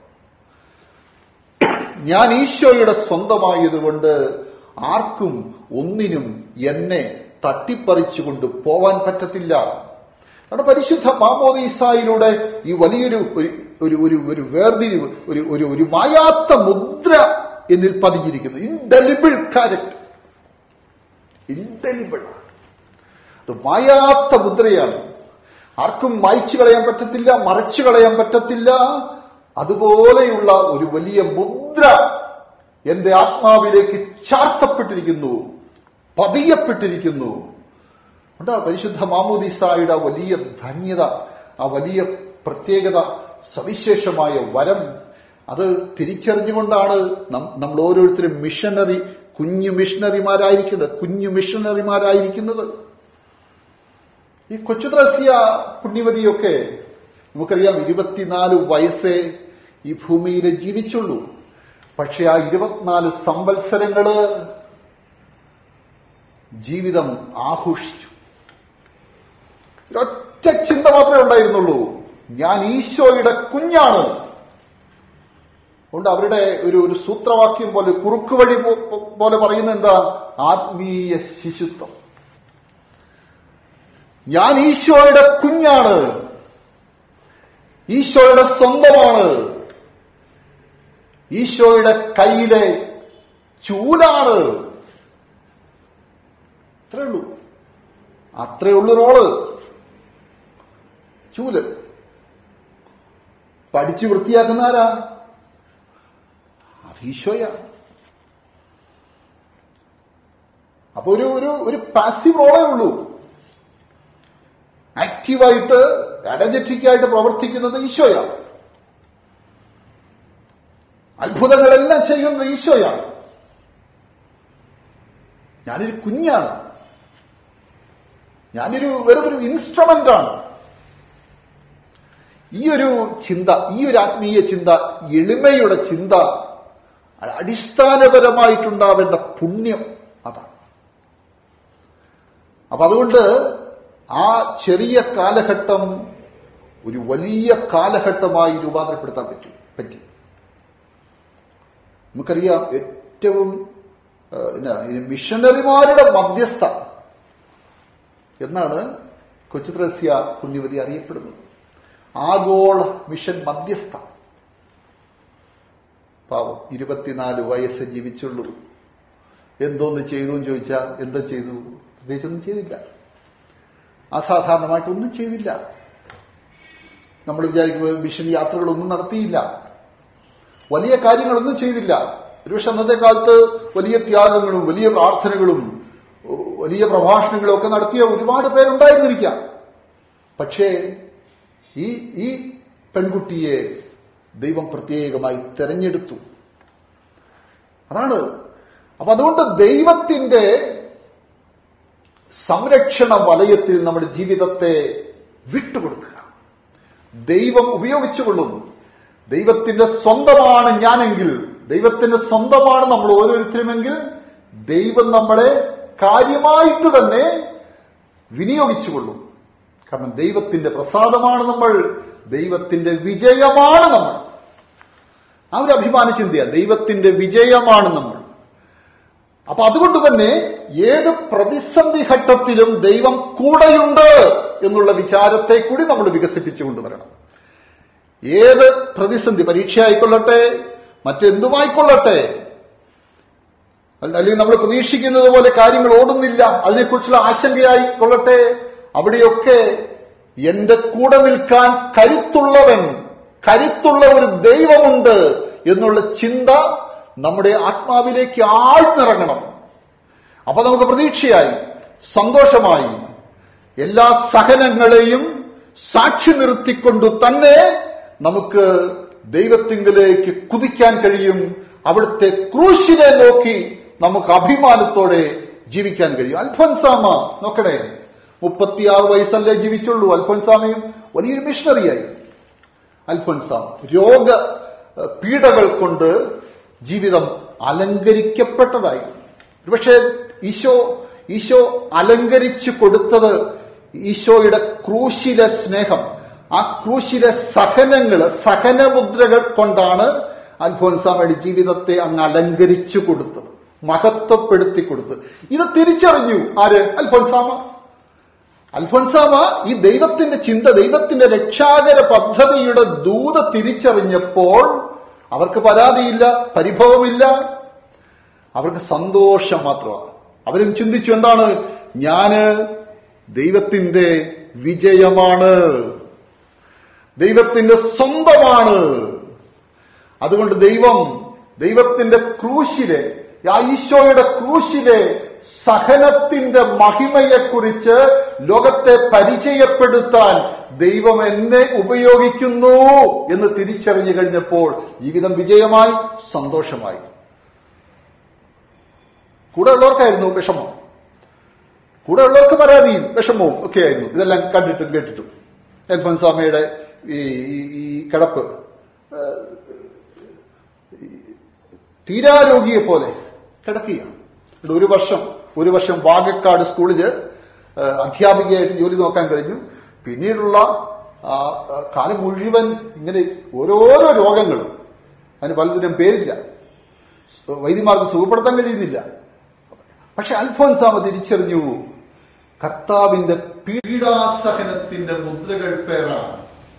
ഞാൻ ഈശോയുടെ സ്വന്തമായതുകൊണ്ട് ആർക്കും ഒന്നിനും എന്നെ തട്ടിപ്പറിച്ചുകൊണ്ട് പോവാൻ പറ്റത്തില്ല നമ്മുടെ പരിശുദ്ധ മാമോദീസായിലൂടെ ഈ വലിയൊരു ഒരു- ഒരു ഒരു ഒരു വേർതിരിവ് ഒരു ഒരു ഒരു മായാത്ത മുദ്ര എന്നിൽ പതിഞ്ഞിരിക്കുന്നു ഇൻഡലിബിൾ ക്യാരക്ടർ ഇൻഡലിബിൾ അത് മായാത്ത മുദ്രയാണ് ആർക്കും മായ്ച്ചു കളയാൻ പറ്റത്തില്ല മറച്ചു കളയാൻ പറ്റത്തില്ല അതുപോലെയുള്ള ഒരു വലിയ മുദ്ര എന്റെ ആത്മാവിലേക്ക് ചാർത്തപ്പെട്ടിരിക്കുന്നു പതിയപ്പെട്ടിരിക്കുന്നു ഉണ്ട് പരിശുദ്ധ മാമോദിസായുടെ ആ വലിയ ധന്യത ആ വലിയ പ്രത്യേകത സവിശേഷമായ വരം അത് തിരിച്ചറിഞ്ഞുകൊണ്ടാണ് നം- നമ്മൾ ഓരോരുത്തരും മിഷനറി കുഞ്ഞു മിഷനറിമാരായിരിക്കുന്നത് കുഞ്ഞു മിഷനറിമാരായിരിക്കുന്നത് ഈ കൊച്ചുദ്രസ്യ പുണ്യവതിയൊക്കെ നമുക്കറിയാം ഇരുപത്തിനാല് വയസ്സേ ഈ ഭൂമിയിൽ ജീവിച്ചുള്ളൂ പക്ഷെ ആ ഇരുപത്തിനാല് സംവത്സരങ്ങള് ജീവിതം ആഘോഷിച്ചു ഒറ്റ ചിന്ത മാത്രമേ ഉണ്ടായിരുന്നുള്ളൂ ഞാൻ ഈശോയുടെ കുഞ്ഞാണ് അതുകൊണ്ട് അവരുടെ ഒരു ഒരു സൂത്രവാക്യം പോലെ കുറുക്കുവഴി പോ- പോ- പോലെ പറയുന്ന എന്താ ആത്മീയ ശിശുത്വം ഞാൻ ഈശോയുടെ കുഞ്ഞാണ് ഈശോയുടെ സ്വന്തമാണ് ഈശോയുടെ കയ്യിലെ ചൂലാണ് അത്രേ ഉള്ളൂ അത്രേ ഉള്ളൂ റോള് ചൂല് പഠിച്ചു വൃത്തിയാക്കുന്ന ആരാ അത് ഈശോയാ അപ്പൊ ഒരു ഒരു ഒരു പാസീവ് റോളേ ഉള്ളൂ ആക്റ്റീവായിട്ട് എനർജറ്റിക് ആയിട്ട് പ്രവർത്തിക്കുന്നത് ഈശോയാണ് അത്ഭുതങ്ങളെല്ലാം ചെയ്യുന്നത് ഈശോയാണ് ഞാനൊരു കുഞ്ഞാണ് ഞാനൊരു വെറും ഒരു ഇൻസ്ട്രുമെന്റ് ആണ് ഈ ഒരു ചിന്ത ഈ ഒരു ആത്മീയ ചിന്ത എളിമയുടെ ചിന്ത അത് അടിസ്ഥാനപരമായിട്ടുണ്ടാവേണ്ട പുണ്യം അതാണ് അപ്പൊ അതുകൊണ്ട് ആ ചെറിയ കാലഘട്ടം ഒരു വലിയ കാലഘട്ടമായി രൂപാന്തരപ്പെടുത്താൻ പറ്റും പറ്റി നമുക്കറിയാം ഏറ്റവും ആ, എന്നാ, ഈ മിഷണറിമാരുടെ മധ്യസ്ഥ എന്നാണ് കൊച്ചുത്രസ്യ പുണ്യവതി അറിയപ്പെടുന്നത് ആഗോള മിഷൻ മധ്യസ്ഥ പാവം ഇരുപത്തിനാല് വയസ്സ് ജീവിച്ചുള്ളൂ എന്തോന്ന് ചെയ്തു എന്ന് ചോദിച്ചാൽ എന്താ ചെയ്തു പ്രത്യേകിച്ചൊന്നും ചെയ്തില്ല അസാധാരണമായിട്ടൊന്നും ചെയ്തില്ല നമ്മൾ വിചാരിക്കുന്നത് മിഷൻ യാത്രകളൊന്നും നടത്തിയില്ല വലിയ കാര്യങ്ങളൊന്നും ചെയ്തില്ല ഒരുപക്ഷെ അന്നത്തെ കാലത്ത് വലിയ ത്യാഗങ്ങളും വലിയ പ്രാർത്ഥനകളും ഒ- വലിയ പ്രഭാഷണങ്ങളും ഒക്കെ നടത്തിയ ഒരുപാട് പേരുണ്ടായിരുന്നിരിക്കാം പക്ഷേ ഈ ഈ പെൺകുട്ടിയെ ദൈവം പ്രത്യേകമായി തെരഞ്ഞെടുത്തു അതാണ് അപ്പൊ അതുകൊണ്ട് ദൈവത്തിന്റെ സംരക്ഷണ വലയത്തിൽ നമ്മുടെ ജീവിതത്തെ വിട്ടുകൊടുക്കുക ദൈവം ഉപയോഗിച്ചുകൊള്ളും ദൈവത്തിന്റെ സ്വന്തമാണ് ഞാനെങ്കിൽ ദൈവത്തിന്റെ സ്വന്തമാണ് നമ്മൾ ഓരോരുത്തരുമെങ്കിൽ ദൈവം നമ്മളെ കാര്യമായിട്ട് തന്നെ വിനിയോഗിച്ചുകൊള്ളും കാരണം ദൈവത്തിന്റെ പ്രസാദമാണ് നമ്മൾ ദൈവത്തിന്റെ വിജയമാണ് നമ്മൾ ആ ഒരു അഭിമാന ചിന്തയാണ് ദൈവത്തിന്റെ വിജയമാണ് നമ്മൾ അപ്പൊ അതുകൊണ്ട് തന്നെ ഏത് പ്രതിസന്ധി ഘട്ടത്തിലും ദൈവം കൂടെയുണ്ട് എന്നുള്ള വിചാരത്തെ കൂടി നമ്മൾ വികസിപ്പിച്ചു കൊണ്ടുവരണം ഏത് പ്രതിസന്ധി പരീക്ഷയായിക്കൊള്ളട്ടെ മറ്റെന്തുമായിക്കൊള്ളട്ടെ അല്ല- അല്ലെങ്കിൽ നമ്മൾ പ്രതീക്ഷിക്കുന്നത് പോലെ കാര്യങ്ങൾ ഓടുന്നില്ല അതിനെക്കുറിച്ചുള്ള ആശങ്കയായിക്കൊള്ളട്ടെ അവിടെയൊക്കെ എന്റെ കൂടെ നിൽക്കാൻ കരുത്തുള്ളവൻ കരുത്തുള്ള ഒരു ദൈവമുണ്ട് എന്നുള്ള ചിന്ത നമ്മുടെ ആത്മാവിലേക്ക് ആഴ്ന്നിറങ്ങണം അപ്പൊ നമുക്ക് പ്രതീക്ഷയായി സന്തോഷമായി എല്ലാ സഹനങ്ങളെയും സാക്ഷി നിർത്തിക്കൊണ്ട് തന്നെ നമുക്ക് ദൈവത്തിങ്കിലേക്ക് കുതിക്കാൻ കഴിയും അവിടുത്തെ ക്രൂശിനെ നോക്കി നമുക്ക് അഭിമാനത്തോടെ ജീവിക്കാൻ കഴിയും അൽഫോൻസാമ നോക്കണേ മുപ്പത്തിയാറ് വയസ്സല്ലേ ജീവിച്ചുള്ളൂ അൽഫോൻസാമയും വലിയൊരു മിഷണറിയായി അൽഫോൻസാം രോഗ ഏഹ്, പീഡകൾ കൊണ്ട് ജീവിതം അലങ്കരിക്കപ്പെട്ടതായി ഒരുപക്ഷെ ഈശോ ഈശോ അലങ്കരിച്ചു കൊടുത്തത് ഈശോയുടെ ക്രൂശിലെ സ്നേഹം ആ ക്രൂശിലെ സഹനങ്ങൾ സഹനമുദ്രകൾ കൊണ്ടാണ് അൽഫോൻസാമയുടെ ജീവിതത്തെ അങ്ങ് അലങ്കരിച്ചു കൊടുത്തത് മഹത്വപ്പെടുത്തി കൊടുത്തത് ഇത് തിരിച്ചറിഞ്ഞു ആര് അൽഫോൻസാമ അൽഫോൻസാമ ഈ ദൈവത്തിന്റെ ചിന്ത ദൈവത്തിന്റെ രക്ഷാകര പദ്ധതിയുടെ ദൂത തിരിച്ചറിഞ്ഞപ്പോൾ അവർക്ക് പരാതിയില്ല പരിഭവമില്ല അവർക്ക് സന്തോഷം മാത്രമാണ് അവരും ചിന്തിച്ചു എന്താണ് ഞാന് ദൈവത്തിന്റെ വിജയമാണ് ദൈവത്തിന്റെ സ്വന്തമാണ് അതുകൊണ്ട് ദൈവം ദൈവത്തിന്റെ ക്രൂശിലെ ആ ഈശോയുടെ ക്രൂശിലെ സഹനത്തിന്റെ മഹിമയെക്കുറിച്ച് ലോകത്തെ പരിചയപ്പെടുത്താൻ ദൈവം എന്നെ ഉപയോഗിക്കുന്നു എന്ന് തിരിച്ചറിഞ്ഞു കഴിഞ്ഞപ്പോൾ ജീവിതം വിജയമായി സന്തോഷമായി കൂടെ ഉള്ളവർക്കായിരുന്നു വിഷമം കൂടെ ഉള്ളവർക്ക് പരാതിയും വിഷമവും ഒക്കെ ആയിരുന്നു ഇതെല്ലാം കണ്ടിട്ടും കേട്ടിട്ടും എൽഫൻസാമയുടെ ഈ ഈ- ഈ കിടപ്പ് ഏഹ്, ഈ തീരാരോഗിയെ പോലെ കിടക്കുകയാണ് എന്നിട്ട് ഒരു വർഷം ഒരു വർഷം വാഗക്കാട് സ്കൂളില് ഏഹ്, അധ്യാപികയായിട്ട് ജോലി നോക്കാൻ കഴിഞ്ഞു പിന്നീടുള്ള ആ, ആ, കാലം മുഴുവൻ ഇങ്ങനെ ഓരോരോ രോഗങ്ങളും അതിന് പലതിനും പേരില്ല വൈദ്യമാർക്ക് സുഖപ്പെടുത്താൻ കഴിയുന്നില്ല പക്ഷെ അൽഫോൻസാമ തിരിച്ചറിഞ്ഞു കർത്താവിന്റെ പീഡാസഹനത്തിന്റെ മുദ്രകൾ പേറാൻ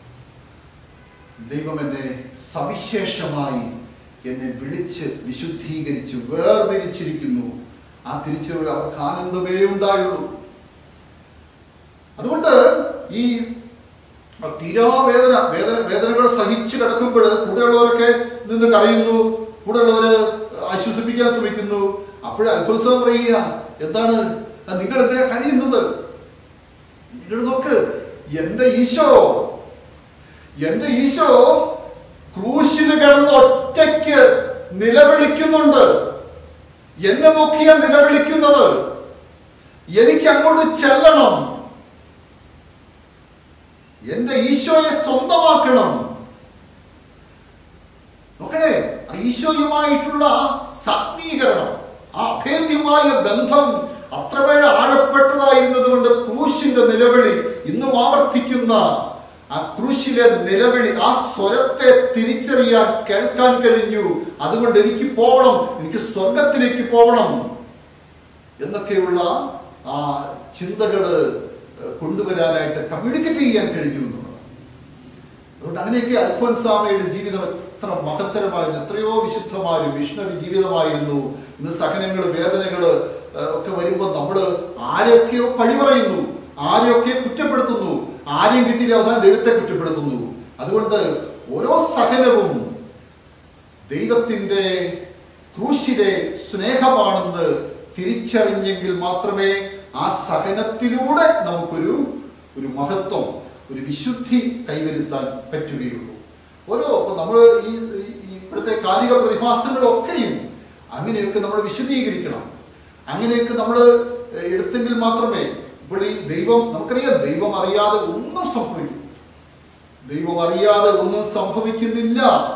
ദൈവം എന്നെ സവിശേഷമായി എന്നെ വിളിച്ച് വിശുദ്ധീകരിച്ച് വേർതിരിച്ചിരിക്കുന്നു ആ തിരിച്ചറിവിൽ അവർക്ക് ആനന്ദമേ ഉണ്ടായുള്ളൂ അതുകൊണ്ട് ഈ തീരാവേദന വേദന വേദനകൾ സഹിച്ചു കിടക്കുമ്പോൾ കൂടെയുള്ളവരൊക്കെ നിന്ന് കരയുന്നു കൂടെയുള്ളവര് ആശ്വസിപ്പിക്കാൻ ശ്രമിക്കുന്നു അപ്പോഴേ അത്ഭുത്സവം പറയുക എന്താണ് ആ, നിങ്ങൾ എന്തിനാ കരയുന്നത് നിങ്ങൾ നോക്ക് എന്റെ ഈശോ എന്റെ ഈശോ ക്രൂശിന് കിടന്ന് ഒറ്റയ്ക്ക് നിലവിളിക്കുന്നുണ്ട് എന്നെ നോക്കിയാ നിലവിളിക്കുന്നത് എനിക്ക് അങ്ങോട്ട് ചെല്ലണം എന്റെ ഈശോയെ സ്വന്തമാക്കണം നോക്കണേ ആ ഈശോയുമായിട്ടുള്ള സാത്മീകരണം ആ അഭേദ്യമായ ബന്ധം അത്രമേൽ ആഴപ്പെട്ടതായിരുന്നത് കൊണ്ട് ക്രൂശിന്റെ നിലവിളി ഇന്നും ആവർത്തിക്കുന്ന ആ ക്രൂശിലെ നിലവിളി ആ സ്വരത്തെ തിരിച്ചറിയാൻ കേൾക്കാൻ കഴിഞ്ഞു അതുകൊണ്ട് എനിക്ക് പോകണം എനിക്ക് സ്വർഗത്തിലേക്ക് പോകണം എന്നൊക്കെയുള്ള ആ ചിന്തകള് കൊണ്ടുവരാനായിട്ട് കമ്മ്യൂണിക്കേറ്റ് ചെയ്യാൻ കഴിഞ്ഞു എന്നുള്ളതാണ് അതുകൊണ്ട് അങ്ങനെയൊക്കെ അൽഫോൻസാമയുടെ ജീവിതം എത്ര മഹത്തരമായിരുന്നു എത്രയോ വിശുദ്ധമായിരുന്നു മിഷണറി ജീവിതമായിരുന്നു ഇന്ന് സഹനങ്ങൾ വേദനകൾ ഒക്കെ വരുമ്പോൾ നമ്മൾ ആരെയൊക്കെയോ പഴി പറയുന്നു ആരെയൊക്കെ കുറ്റപ്പെടുത്തുന്നു ആരെയും കിട്ടിയ അവസാനം ദൈവത്തെ കുറ്റപ്പെടുത്തുന്നു അതുകൊണ്ട് ഓരോ സഹനവും ദൈവത്തിന്റെ ക്രൂശിലെ സ്നേഹമാണെന്ന് തിരിച്ചറിഞ്ഞെങ്കിൽ മാത്രമേ ആ സഹനത്തിലൂടെ നമുക്കൊരു ഒരു മഹത്വം ഒരു വിശുദ്ധി കൈവരുത്താൻ പറ്റുകയുള്ളൂ ഓരോ ഇപ്പൊ നമ്മൾ ഈ ഈ- ഈ ഇപ്പോഴത്തെ കാലിക പ്രതിഭാസങ്ങളൊക്കെയും അങ്ങനെയൊക്കെ നമ്മൾ വിശദീകരിക്കണം അങ്ങനെയൊക്കെ നമ്മൾ എടുത്തെങ്കിൽ മാത്രമേ ഇപ്പോൾ ഈ ദൈവം നമുക്കറിയാം ദൈവം അറിയാതെ ഒന്നും സംഭവിക്കും ദൈവം അറിയാതെ ഒന്നും സംഭവിക്കുന്നില്ല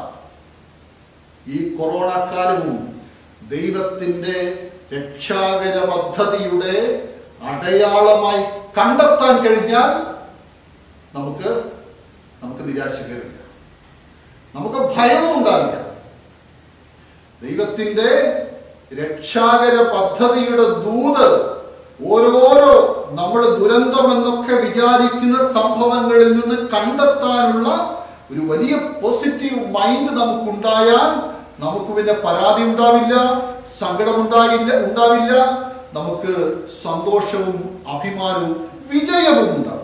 ഈ കൊറോണ കാലവും ദൈവത്തിന്റെ രക്ഷാകര പദ്ധതിയുടെ അടയാളമായി കണ്ടെത്താൻ കഴിഞ്ഞാൽ നമുക്ക് നമുക്ക് നിരാശ കയറില്ല നമുക്ക് ഭയവും ഉണ്ടാവില്ല ദൈവത്തിന്റെ രക്ഷാകര പദ്ധതിയുടെ ദൂത് ഓരോരോ നമ്മൾ ദുരന്തം എന്നൊക്കെ വിചാരിക്കുന്ന സംഭവങ്ങളിൽ നിന്ന് കണ്ടെത്താനുള്ള ഒരു വലിയ പോസിറ്റീവ് മൈൻഡ് നമുക്കുണ്ടായാൽ നമുക്ക് പിന്നെ പരാതി ഉണ്ടാവില്ല സങ്കടമുണ്ടായില്ല ഉണ്ടാവില്ല നമുക്ക് സന്തോഷവും അഭിമാനവും വിജയവും ഉണ്ടാവും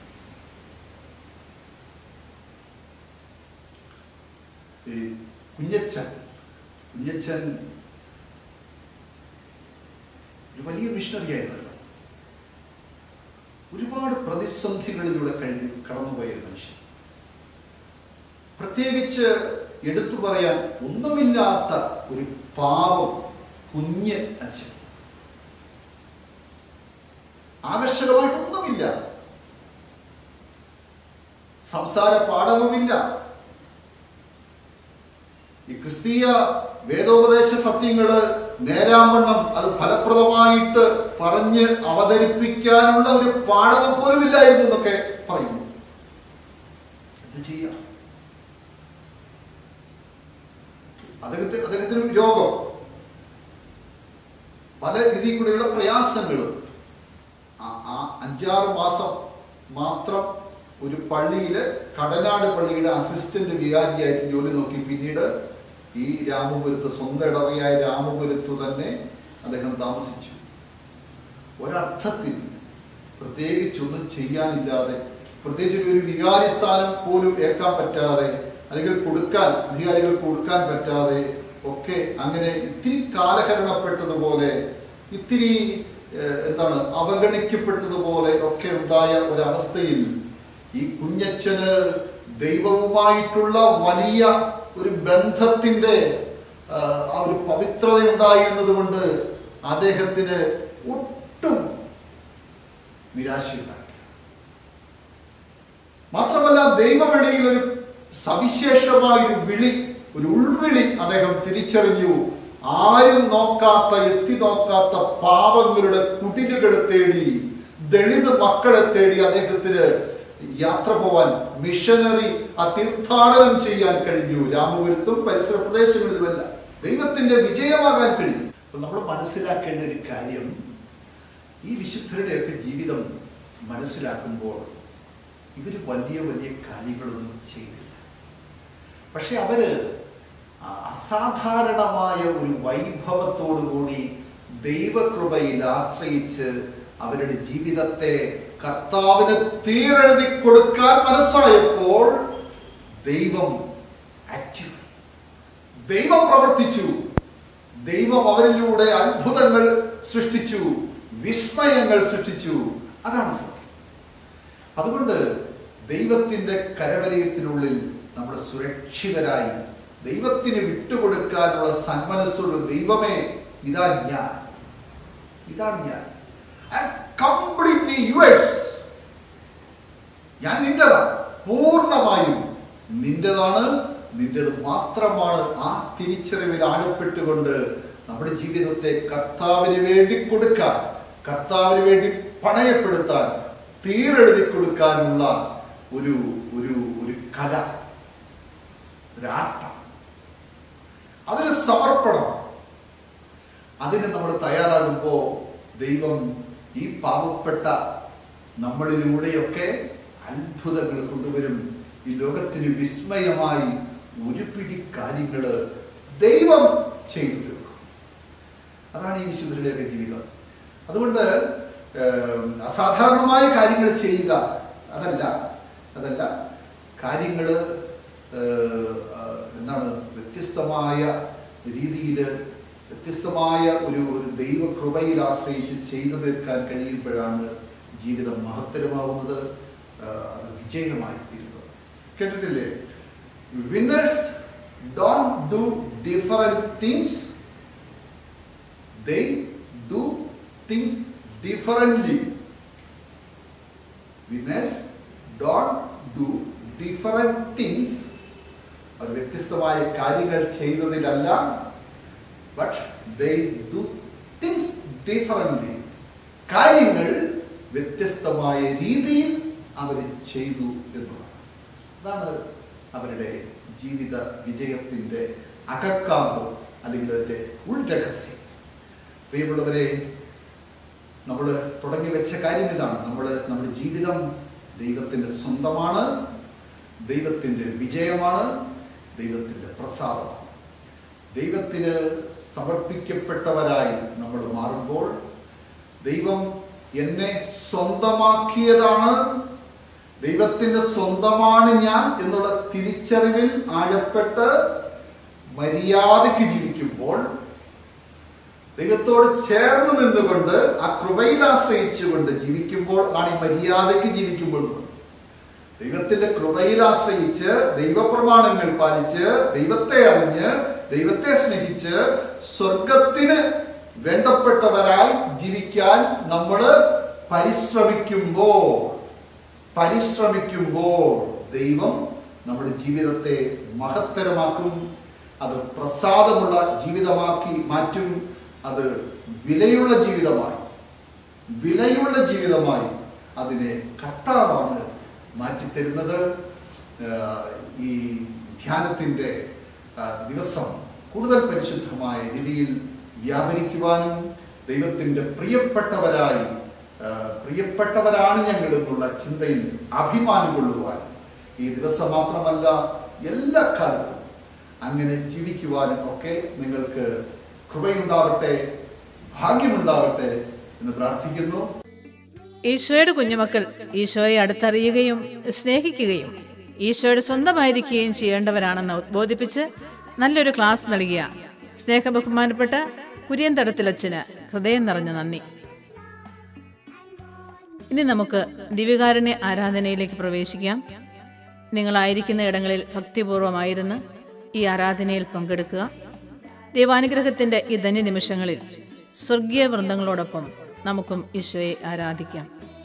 ഈ കുഞ്ഞച്ചൻ കുഞ്ഞച്ചൻ ഒരു വലിയ മിഷണറി ആയിരുന്നല്ലോ ഒരുപാട് പ്രതിസന്ധികളിലൂടെ കഴിഞ്ഞ് കടന്നുപോയ ഒരു മനുഷ്യൻ പ്രത്യേകിച്ച് എടുത്തു പറയാൻ ഒന്നുമില്ലാത്ത ഒരു പാവം കുഞ്ഞ് അച്ഛൻ ആകർഷകമായിട്ടൊന്നുമില്ല സംസാര പാഠവുമില്ല ഈ ക്രിസ്തീയ വേദോപദേശ സത്യങ്ങള് നേരാവണ്ണം അത് ഫലപ്രദമായിട്ട് പറഞ്ഞ് അവതരിപ്പിക്കാനുള്ള ഒരു പാഠം പോലും ഇല്ലായിരുന്നു എന്നൊക്കെ പറയുന്നു എന്ത് ചെയ്യാം അദ്ദേഹത്തിന് അദ്ദേഹത്തിന് രോഗം പല രീതിയിൽ കൂടെയുള്ള പ്രയാസങ്ങളും ആ- ആ അഞ്ചാറ് മാസം മാത്രം ഒരു പള്ളിയില് കടനാട് പള്ളിയുടെ അസിസ്റ്റന്റ് വികാരിയായിട്ട് ജോലി നോക്കി പിന്നീട് ഈ രാമപുരത്ത് സ്വന്തം ഇടവയായ രാമപുരത്ത് തന്നെ അദ്ദേഹം താമസിച്ചു ഒരർത്ഥത്തിൽ പ്രത്യേകിച്ചൊന്നും ചെയ്യാനില്ലാതെ പ്രത്യേകിച്ച് ഒരു വികാരി സ്ഥാനം പോലും ഏക്കാൻ പറ്റാതെ അല്ലെങ്കിൽ കൊടുക്കാൻ അധികാരികൾക്ക് കൊടുക്കാൻ പറ്റാതെ ഒക്കെ അങ്ങനെ ഇത്തിരി കാലഹരണപ്പെട്ടതുപോലെ ഇത്തിരി ഏഹ്, എന്താണ് അവഗണിക്കപ്പെട്ടതുപോലെ ഒക്കെ ഉണ്ടായ ഒരവസ്ഥയിൽ ഈ കുഞ്ഞച്ചന് ദൈവവുമായിട്ടുള്ള വലിയ ഒരു ബന്ധത്തിന്റെ ആ, ആ ഒരു പവിത്രത ഉണ്ടായിരുന്നത് കൊണ്ട് അദ്ദേഹത്തിന് ഒട്ടും നിരാശയുണ്ടായില്ല മാത്രമല്ല ദൈവവിളിയിൽ ഒരു സവിശേഷമായ ഒരു വിളി ഒരു ഉൾവിളി അദ്ദേഹം തിരിച്ചറിഞ്ഞു ആരും നോക്കാത്ത എത്തി നോക്കാത്ത പാവങ്ങളുടെ കുടിലുകൾ തേടി ദളിത് മക്കളെ തേടി അദ്ദേഹത്തിന് യാത്ര പോവാൻ മിഷനറി ആ തീർത്ഥാടനം ചെയ്യാൻ കഴിഞ്ഞു രാമപുരത്തും പരിസര പ്രദേശങ്ങളിലുമല്ല ദൈവത്തിന്റെ വിജയമാകാൻ കഴിഞ്ഞു അപ്പോൾ നമ്മൾ മനസ്സിലാക്കേണ്ട ഒരു കാര്യം ഈ വിശുദ്ധരുടെയൊക്കെ ജീവിതം മനസ്സിലാക്കുമ്പോൾ ഇവർ വലിയ വലിയ കാര്യങ്ങളൊന്നും ചെയ്തില്ല പക്ഷെ അവര് ആ അസാധാരണമായ ഒരു വൈഭവത്തോടുകൂടി ദൈവകൃപയിൽ ആശ്രയിച്ച് അവരുടെ ജീവിതത്തെ കർത്താവിന് തീരെഴുതി കൊടുക്കാൻ മനസ്സായപ്പോൾ ദൈവം ആക്റ്റീവ് ദൈവം പ്രവർത്തിച്ചു ദൈവം അവരിലൂടെ അത്ഭുതങ്ങൾ സൃഷ്ടിച്ചു വിസ്മയങ്ങൾ സൃഷ്ടിച്ചു അതാണ് സത്യം അതുകൊണ്ട് ദൈവത്തിന്റെ കരവലയത്തിനുള്ളിൽ നമ്മൾ സുരക്ഷിതരായി ദൈവത്തിന് വിട്ടുകൊടുക്കാനുള്ള സന്മനസ്സുള്ള ദൈവമേ ഇതാ ഞാൻ ഇതാണ് ഞാൻ കംപ്ലീറ്റ്ലി യുവേഴ്സ് ഞാൻ നിന്റേതാണ് പൂർണ്ണമായും നിന്റേതാണ് നിന്റേത് മാത്രമാണ് ആ തിരിച്ചറിവിൽ ആഴപ്പെട്ടുകൊണ്ട് നമ്മുടെ ജീവിതത്തെ കർത്താവിന് വേണ്ടി കൊടുക്കാൻ കർത്താവിന് വേണ്ടി പണയപ്പെടുത്താൻ തീരെഴുതി കൊടുക്കാനുള്ള ഒരു ഒരു ഒരു കല ഒരാട്ടം അതൊരു സമർപ്പണം അതിന് നമ്മൾ തയ്യാറാകുമ്പോൾ ദൈവം ഈ പാവപ്പെട്ട നമ്മളിലൂടെയൊക്കെ അത്ഭുതങ്ങൾ കൊണ്ടുവരും ഈ ലോകത്തിന് വിസ്മയമായി ഒരു പിടി കാര്യങ്ങള് ദൈവം ചെയ്തു തീർക്കും അതാണ് ഈ വിശുദ്ധരുടെയൊക്കെ ജീവിതം അതുകൊണ്ട് ഏം, അസാധാരണമായ കാര്യങ്ങൾ ചെയ്യുക അതല്ല അതല്ല കാര്യങ്ങൾ എന്താണ് വ്യത്യസ്തമായ രീതിയിൽ വ്യത്യസ്തമായ ഒരു ഒരു ദൈവകൃപയിൽ ആശ്രയിച്ച് ചെയ്തു തീർക്കാൻ കഴിയുമ്പോഴാണ് ജീവിതം മഹത്തരമാവുന്നത് ആ, അത് വിജയമായി തീരുന്നത് കേട്ടിട്ടില്ലേ winners don't do different things they do things differently. Winners don't do different things. അവർ വ്യത്യസ്തമായ കാര്യങ്ങൾ ചെയ്യുന്നതിലല്ല but they do things differently കാര്യങ്ങൾ വ്യത്യസ്തമായ രീതിയിൽ അവർ ചെയ്തു എന്നുള്ളതാണ് അതാണ് അവരുടെ ജീവിത വിജയത്തിൻ്റെ അകക്കാമ്പ് അല്ലെങ്കിൽ അതിൻ്റെ ഉൾരഹസ്യം പ്രിയമുള്ളവരെ നമ്മൾ തുടങ്ങി വെച്ച കാര്യം ഇതാണ് നമ്മൾ നമ്മുടെ ജീവിതം ദൈവത്തിൻ്റെ സ്വന്തമാണ് ദൈവത്തിൻ്റെ വിജയമാണ് ദൈവത്തിൻ്റെ പ്രസാദമാണ് ദൈവത്തിന് സമർപ്പിക്കപ്പെട്ടവരായി നമ്മൾ മാറുമ്പോൾ ദൈവം എന്നെ സ്വന്തമാക്കിയതാണ് ദൈവത്തിന്റെ സ്വന്തമാണ് ഞാൻ എന്നുള്ള തിരിച്ചറിവിൽ ആഴപ്പെട്ട് മര്യാദയ്ക്ക് ജീവിക്കുമ്പോൾ ദൈവത്തോട് ചേർന്ന് നിന്നുകൊണ്ട് ആ കൃപയിൽ ആശ്രയിച്ചുകൊണ്ട് ജീവിക്കുമ്പോൾ അതാണ് ഈ മര്യാദയ്ക്ക് ജീവിക്കുമ്പോൾ എന്ന് പറയുന്നത്. ദൈവത്തിന്റെ കൃപയിൽ ആശ്രയിച്ച് ദൈവപ്രമാണങ്ങൾ പാലിച്ച് ദൈവത്തെ അറിഞ്ഞ് ദൈവത്തെ സ്നേഹിച്ച് സ്വർഗത്തിന് വേണ്ടപ്പെട്ടവരായി ജീവിക്കാൻ നമ്മൾ പരിശ്രമിക്കുമ്പോൾ പരിശ്രമിക്കുമ്പോൾ ദൈവം നമ്മുടെ ജീവിതത്തെ മഹത്തരമാക്കും അത് പ്രസാദമുള്ള ജീവിതമാക്കി മാറ്റും അത് വിലയുള്ള ജീവിതമായി വിലയുള്ള ജീവിതമായി അതിനെ കർത്താവാണ് മാറ്റിത്തരുന്നത് ആഹ് ഈ ധ്യാനത്തിൻ്റെ ആഹ് ദിവസം കൂടുതൽ പരിശുദ്ധമായ രീതിയിൽ വ്യാപരിക്കുവാനും ദൈവത്തിൻ്റെ പ്രിയപ്പെട്ടവരായി ആഹ് പ്രിയപ്പെട്ടവരാണ് ഞങ്ങൾ എന്നുള്ള ചിന്തയിൽ അഭിമാനം കൊള്ളുവാനും ഈ ദിവസം മാത്രമല്ല എല്ലാ കാലത്തും അങ്ങനെ ജീവിക്കുവാനും ഒക്കെ നിങ്ങൾക്ക് കൃപയുണ്ടാവട്ടെ ഭാഗ്യമുണ്ടാവട്ടെ എന്ന് പ്രാർത്ഥിക്കുന്നു ഈശോയുടെ കുഞ്ഞുമക്കൾ ഈശോയെ അടുത്തറിയുകയും സ്നേഹിക്കുകയും ഈശോയുടെ സ്വന്തമായിരിക്കുകയും ചെയ്യേണ്ടവരാണെന്ന് ബോധിപ്പിച്ച് നല്ലൊരു ക്ലാസ് നൽകിയ സ്നേഹ ബഹുമാനപ്പെട്ട കുര്യൻ തടത്തിലച്ഛന് ഹൃദയം നിറഞ്ഞ നന്ദി ഇനി നമുക്ക് ദിവ്യകാരുണ്യ ആരാധനയിലേക്ക് പ്രവേശിക്കാം നിങ്ങളായിരിക്കുന്ന ഇടങ്ങളിൽ ഭക്തിപൂർവമായിരുന്ന് ഈ ആരാധനയിൽ പങ്കെടുക്കുക ദൈവാനുഗ്രഹത്തിൻ്റെ ഈ ധന്യനിമിഷങ്ങളിൽ സ്വർഗീയ വൃന്ദങ്ങളോടൊപ്പം നമുക്കും ഈശോയെ ആരാധിക്കാം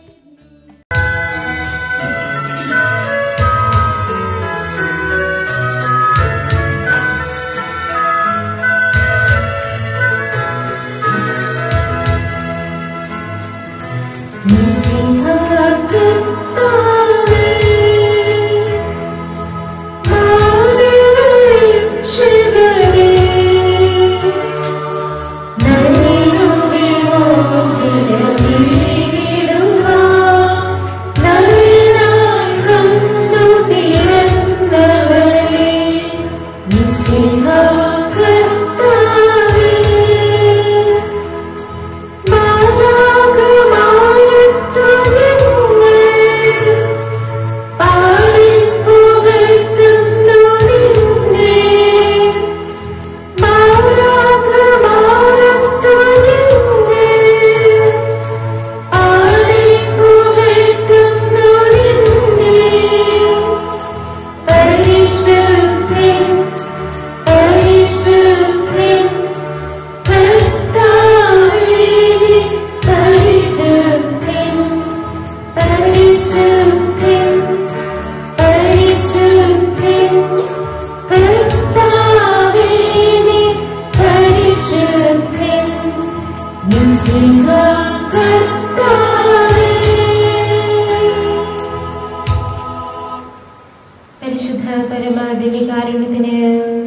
പരിശുദ്ധ പരമാദിവികാരുണ്യത്തിന്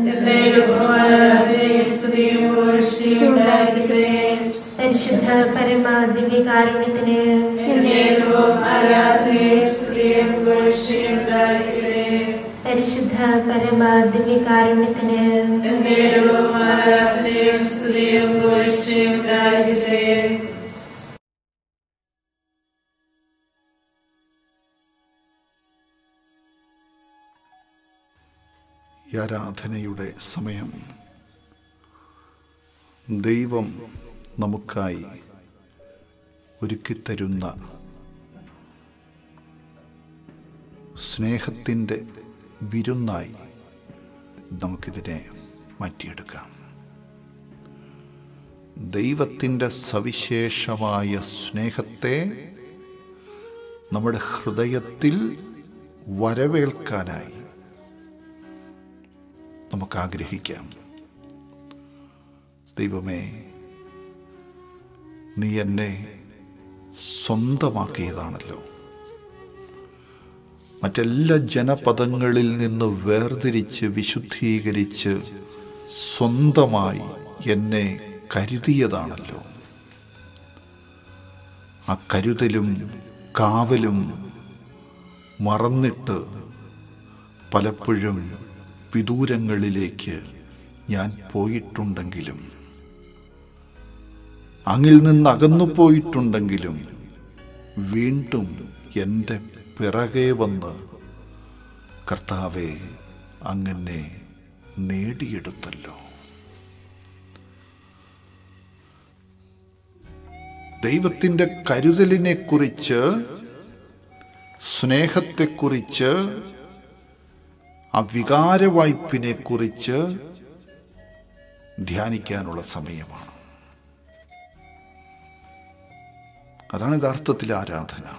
പരിശുദ്ധ പരമാദിവികാരുണ്യത്തിന് പരിശുദ്ധ പരമാദിവികാരുണ്യത്തിന് ഈ ആരാധനയുടെ സമയം ദൈവം നമുക്കായി ഒരുക്കിത്തരുന്ന സ്നേഹത്തിൻ്റെ വിരുന്നായി നമുക്കിതിനെ മാറ്റിയെടുക്കാം ദൈവത്തിൻ്റെ സവിശേഷമായ സ്നേഹത്തെ നമ്മുടെ ഹൃദയത്തിൽ വരവേൽക്കാനായി നമുക്ക് ആഗ്രഹിക്കാം ദൈവമേ നീ എന്നെ സ്വന്തമാക്കിയതാണല്ലോ മറ്റെല്ലാ ജനപദങ്ങളിൽ നിന്ന് വേർതിരിച്ച് വിശുദ്ധീകരിച്ച് സ്വന്തമായി എന്നെ കരുതിയതാണല്ലോ ആ കരുതലും കാവലും മറന്നിട്ട് പലപ്പോഴും വിദൂരങ്ങളിലേക്ക് ഞാൻ പോയിട്ടുണ്ടെങ്കിലും അങ്ങിൽ നിന്ന് അകന്നു പോയിട്ടുണ്ടെങ്കിലും വീണ്ടും എൻ്റെ പിറകെ വന്ന് കർത്താവെ അങ്ങനെ നേടിയെടുത്തല്ലോ ദൈവത്തിൻ്റെ കരുതലിനെ കുറിച്ച് സ്നേഹത്തെക്കുറിച്ച് ആ വികാരവായ്പിനെ കുറിച്ച് ധ്യാനിക്കാനുള്ള സമയമാണ് അതാണ് യഥാർത്ഥത്തിൽ ആരാധന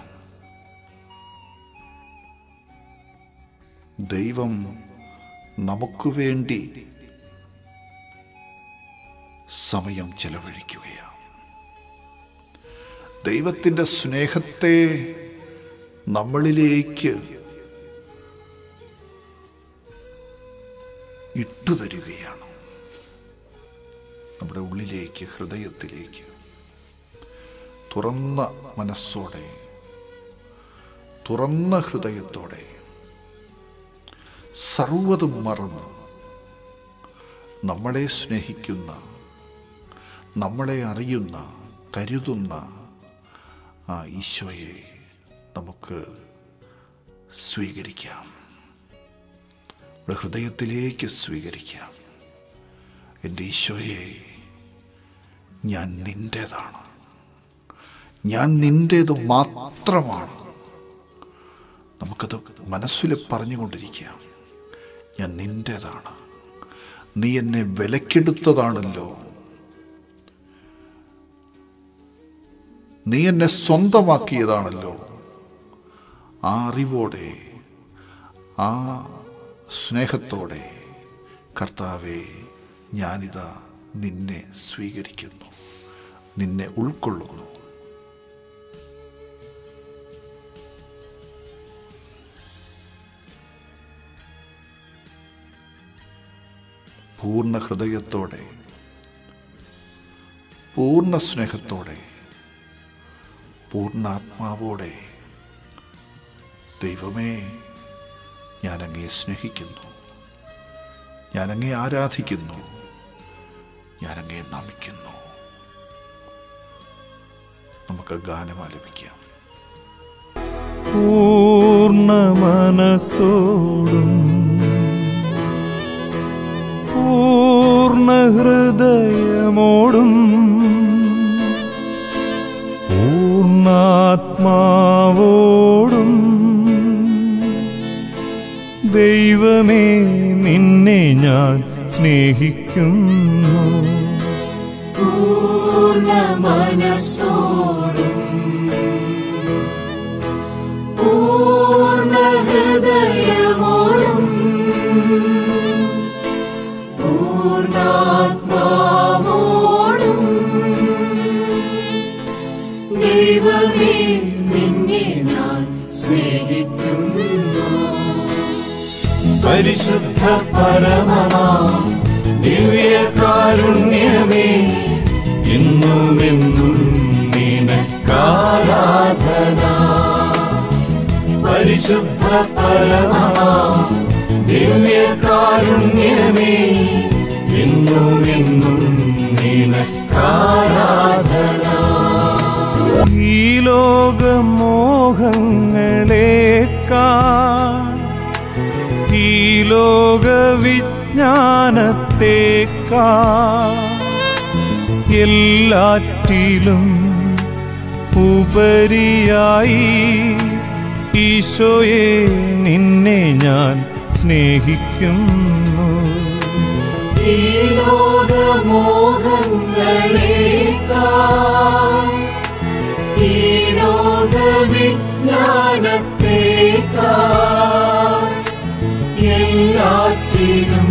ദൈവം നമുക്ക് വേണ്ടി സമയം ചെലവഴിക്കുകയാണ് ദൈവത്തിൻ്റെ സ്നേഹത്തെ നമ്മളിലേക്ക് ഇട്ടുതരികയാണ് നമ്മുടെ ഉള്ളിലേക്ക് ഹൃദയത്തിലേക്ക് തുറന്ന മനസ്സോടെ തുറന്ന ഹൃദയത്തോടെ സർവതും മറന്ന് നമ്മളെ സ്നേഹിക്കുന്ന നമ്മളെ അറിയുന്ന കരുതുന്ന ആ ഈശോയെ നമുക്ക് സ്വീകരിക്കാം നമ്മുടെ ഹൃദയത്തിലേക്ക് സ്വീകരിക്കാം എൻ്റെ ഈശോയെ ഞാൻ നിൻ്റേതാണ് ഞാൻ നിൻ്റേത് മാത്രമാണ് നമുക്കത് മനസ്സിൽ പറഞ്ഞുകൊണ്ടിരിക്കാം ഞാൻ നിൻ്റേതാണ് നീ എന്നെ വിലക്കെടുത്തതാണല്ലോ നീ എന്നെ സ്വന്തമാക്കിയതാണല്ലോ ആ അറിവോടെ ആ സ്നേഹത്തോടെ കർത്താവെ ഞാനിതാ നിന്നെ സ്വീകരിക്കുന്നു നിന്നെ ഉൾക്കൊള്ളുന്നു പൂർണ്ണ ഹൃദയത്തോടെ പൂർണ്ണ സ്നേഹത്തോടെ പൂർണ്ണാത്മാവോടെ ദൈവമേ ഞാൻ അങ്ങയെ സ്നേഹിക്കുന്നു ഞാൻ അങ്ങയെ ആരാധിക്കുന്നു ഞാൻ അങ്ങയെ നമിക്കുന്നു നമുക്ക് ഗാനം ആലപിക്കാം പൂർണ്ണ മനസ്സോടും പൂർണ്ണ ഹൃദയമോടും പൂർണ്ണാത്മാവോടും ദൈവമേ നിന്നെ ഞാൻ സ്നേഹിക്കുന്നു പരിശുദ്ധ പരമമാ ദിവ്യകാരുണ്യമേ എന്നുമെന്നും നിനക്കാരാധന പരിശുദ്ധ പരമമാ ദിവ്യകാരുണ്യമേ എന്നുമെന്നും നിനക്കാരാധന ഈ ലോകമോഹങ്ങളേക്കാൾ ഈ ലോകവിജ്ഞാനത്തേക്കാൾ എല്ലാറ്റിലും ഉപരിയായി ഈശോയെ നിന്നെ ഞാൻ സ്നേഹിക്കുന്നു ഈ ലോകമോഹങ്ങളേക്കാൾ ഈ ലോകവിജ്ഞാനത്തേക്കാൾ എല്ലാറ്റിലും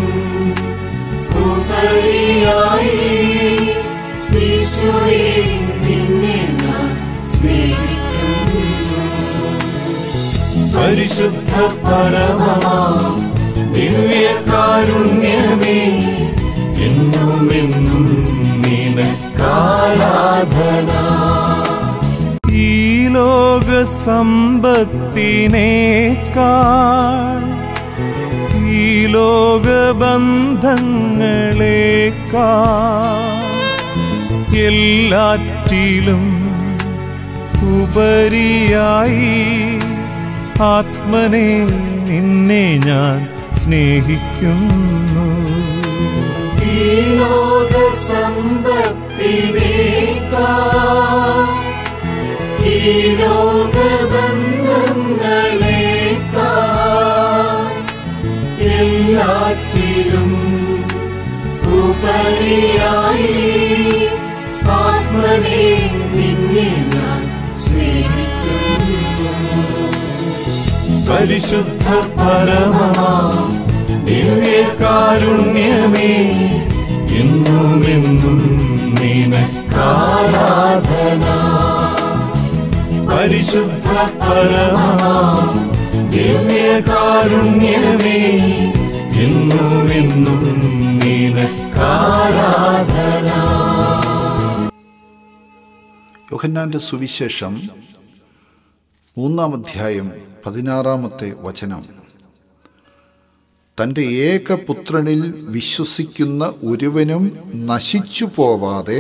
ഉപരിയായി ഈശോയെ നിന്നെ ഞാൻ സ്നേഹിക്കുന്നു പരിശുദ്ധ പരമമാ ദിവ്യകാരുണ്യമേ എന്നുമെന്നും നിനക്കാരാധന ഈ ലോക സമ്പത്തിനേക്കാൾ ഈ ലോകബന്ധങ്ങളേക്കാൾ എല്ലാറ്റിലും ഉപരിയായി ആത്മനെ നിന്നെ ഞാൻ സ്നേഹിക്കുന്നു ഈ ലോക സമ്പത്തിനേക്കാൾ ഈ ലോകബന്ധങ്ങളേക്കാൾ എല്ലാറ്റിലും ഉപരിയായി ആത്മനെ നിന്നെ ഞാൻ സ്നേഹിക്കുന്നു പരിശുദ്ധ പരമ ദിവ്യകാരുണ്യമേ എന്നുമെന്നും നിനക്കാരാധന പരിശുദ്ധ പരമാ ദിവ്യകാരുണ്യമേ എന്നുമെന്നും നിനക്കാരാധന യോഹന്നാന്റെ സുവിശേഷം മൂന്നാം അധ്യായം പതിനാറാമത്തെ വചനം തൻ്റെ ഏകപുത്രനിൽ വിശ്വസിക്കുന്ന ഒരുവനും നശിച്ചു പോവാതെ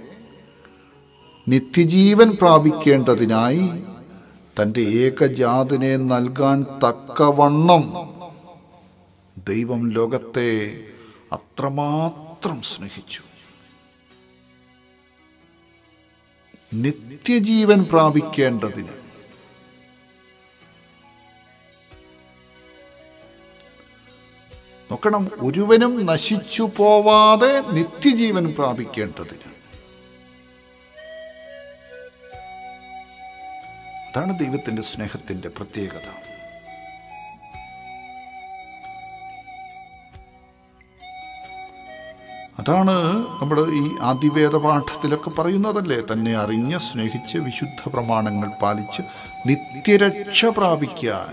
നിത്യജീവൻ പ്രാപിക്കേണ്ടതിനായി തൻ്റെ ഏകജാതിനെ നൽകാൻ തക്കവണ്ണം ദൈവം ലോകത്തെ അത്രമാത്രം സ്നേഹിച്ചു നിത്യജീവൻ പ്രാപിക്കേണ്ടതിന് നോക്കണം ഒരുവനും നശിച്ചു പോവാതെ നിത്യജീവൻ പ്രാപിക്കേണ്ടതിന് അതാണ് ദൈവത്തിന്റെ സ്നേഹത്തിന്റെ പ്രത്യേകത അതാണ് നമ്മൾ ഈ ആദിവേദ പാഠത്തിലൊക്കെ പറയുന്നതല്ലേ തന്നെ അറിഞ്ഞ് സ്നേഹിച്ച് വിശുദ്ധ പ്രമാണങ്ങൾ പാലിച്ച് നിത്യരക്ഷ പ്രാപിക്കാൻ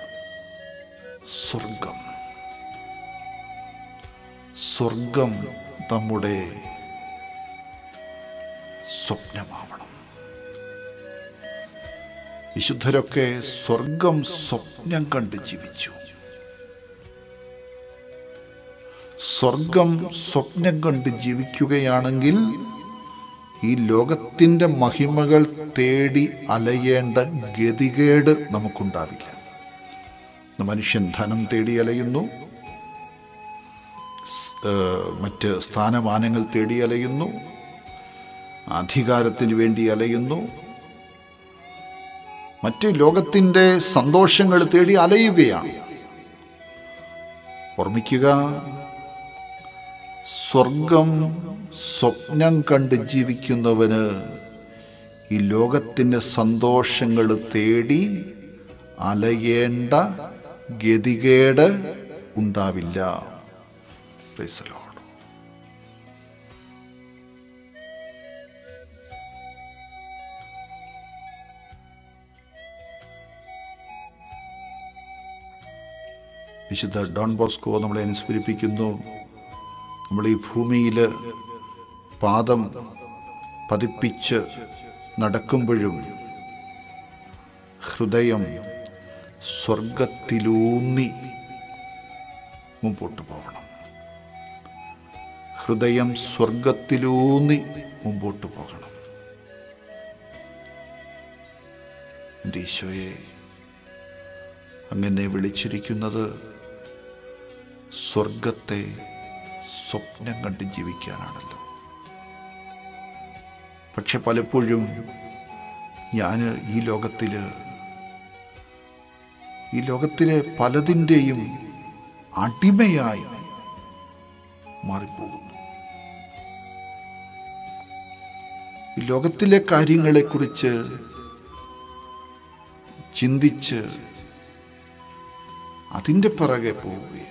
സ്വർഗം സ്വർഗം നമ്മുടെ സ്വപ്നമാവണം വിശുദ്ധരൊക്കെ സ്വർഗം സ്വപ്നം കണ്ട് ജീവിച്ചു സ്വർഗം സ്വപ്നം കണ്ട് ജീവിക്കുകയാണെങ്കിൽ ഈ ലോകത്തിൻ്റെ മഹിമകൾ തേടി അലയേണ്ട ഗതികേട് നമുക്കുണ്ടാവില്ല ഇന്ന് മനുഷ്യൻ ധനം തേടി അലയുന്നു സ്- ഏഹ് മറ്റ് സ്ഥാനമാനങ്ങൾ തേടി അലയുന്നു അധികാരത്തിന് വേണ്ടി അലയുന്നു മറ്റ് ലോകത്തിൻ്റെ സന്തോഷങ്ങൾ തേടി അലയുകയാണ് ഓർമ്മിക്കുക സ്വർഗം സ്വപ്നം കണ്ട് ജീവിക്കുന്നവന് ഈ ലോകത്തിൻ്റെ സന്തോഷങ്ങൾ തേടി അലയേണ്ട ഗതികേട് ഉണ്ടാവില്ല Praise the Lord. വിശുദ്ധ ഡോൺ ബോസ്കോ നമ്മളെ അനുസ്മരിപ്പിക്കുന്നു നമ്മൾ ഈ ഭൂമിയിൽ പാദം പതിപ്പിച്ച് നടക്കുമ്പോഴും ഹൃദയം സ്വർഗത്തിലൂന്നി മുമ്പോട്ട് പോകണം ഹൃദയം സ്വർഗത്തിലൂന്നി മുമ്പോട്ട് പോകണം എൻ്റെ ഈശോയെ അങ്ങനെ വിളിച്ചിരിക്കുന്നത് സ്വർഗത്തെ സ്വപ്നം കണ്ട് ജീവിക്കാനാണല്ലോ പക്ഷെ പലപ്പോഴും ഞാൻ ഈ ലോകത്തിൽ ഈ ലോകത്തിലെ പലതിൻ്റെയും അടിമയായി മാറിപ്പോകുന്നു ഈ ലോകത്തിലെ കാര്യങ്ങളെക്കുറിച്ച് ചിന്തിച്ച് അതിൻ്റെ പിറകെ പോവുകയാണ്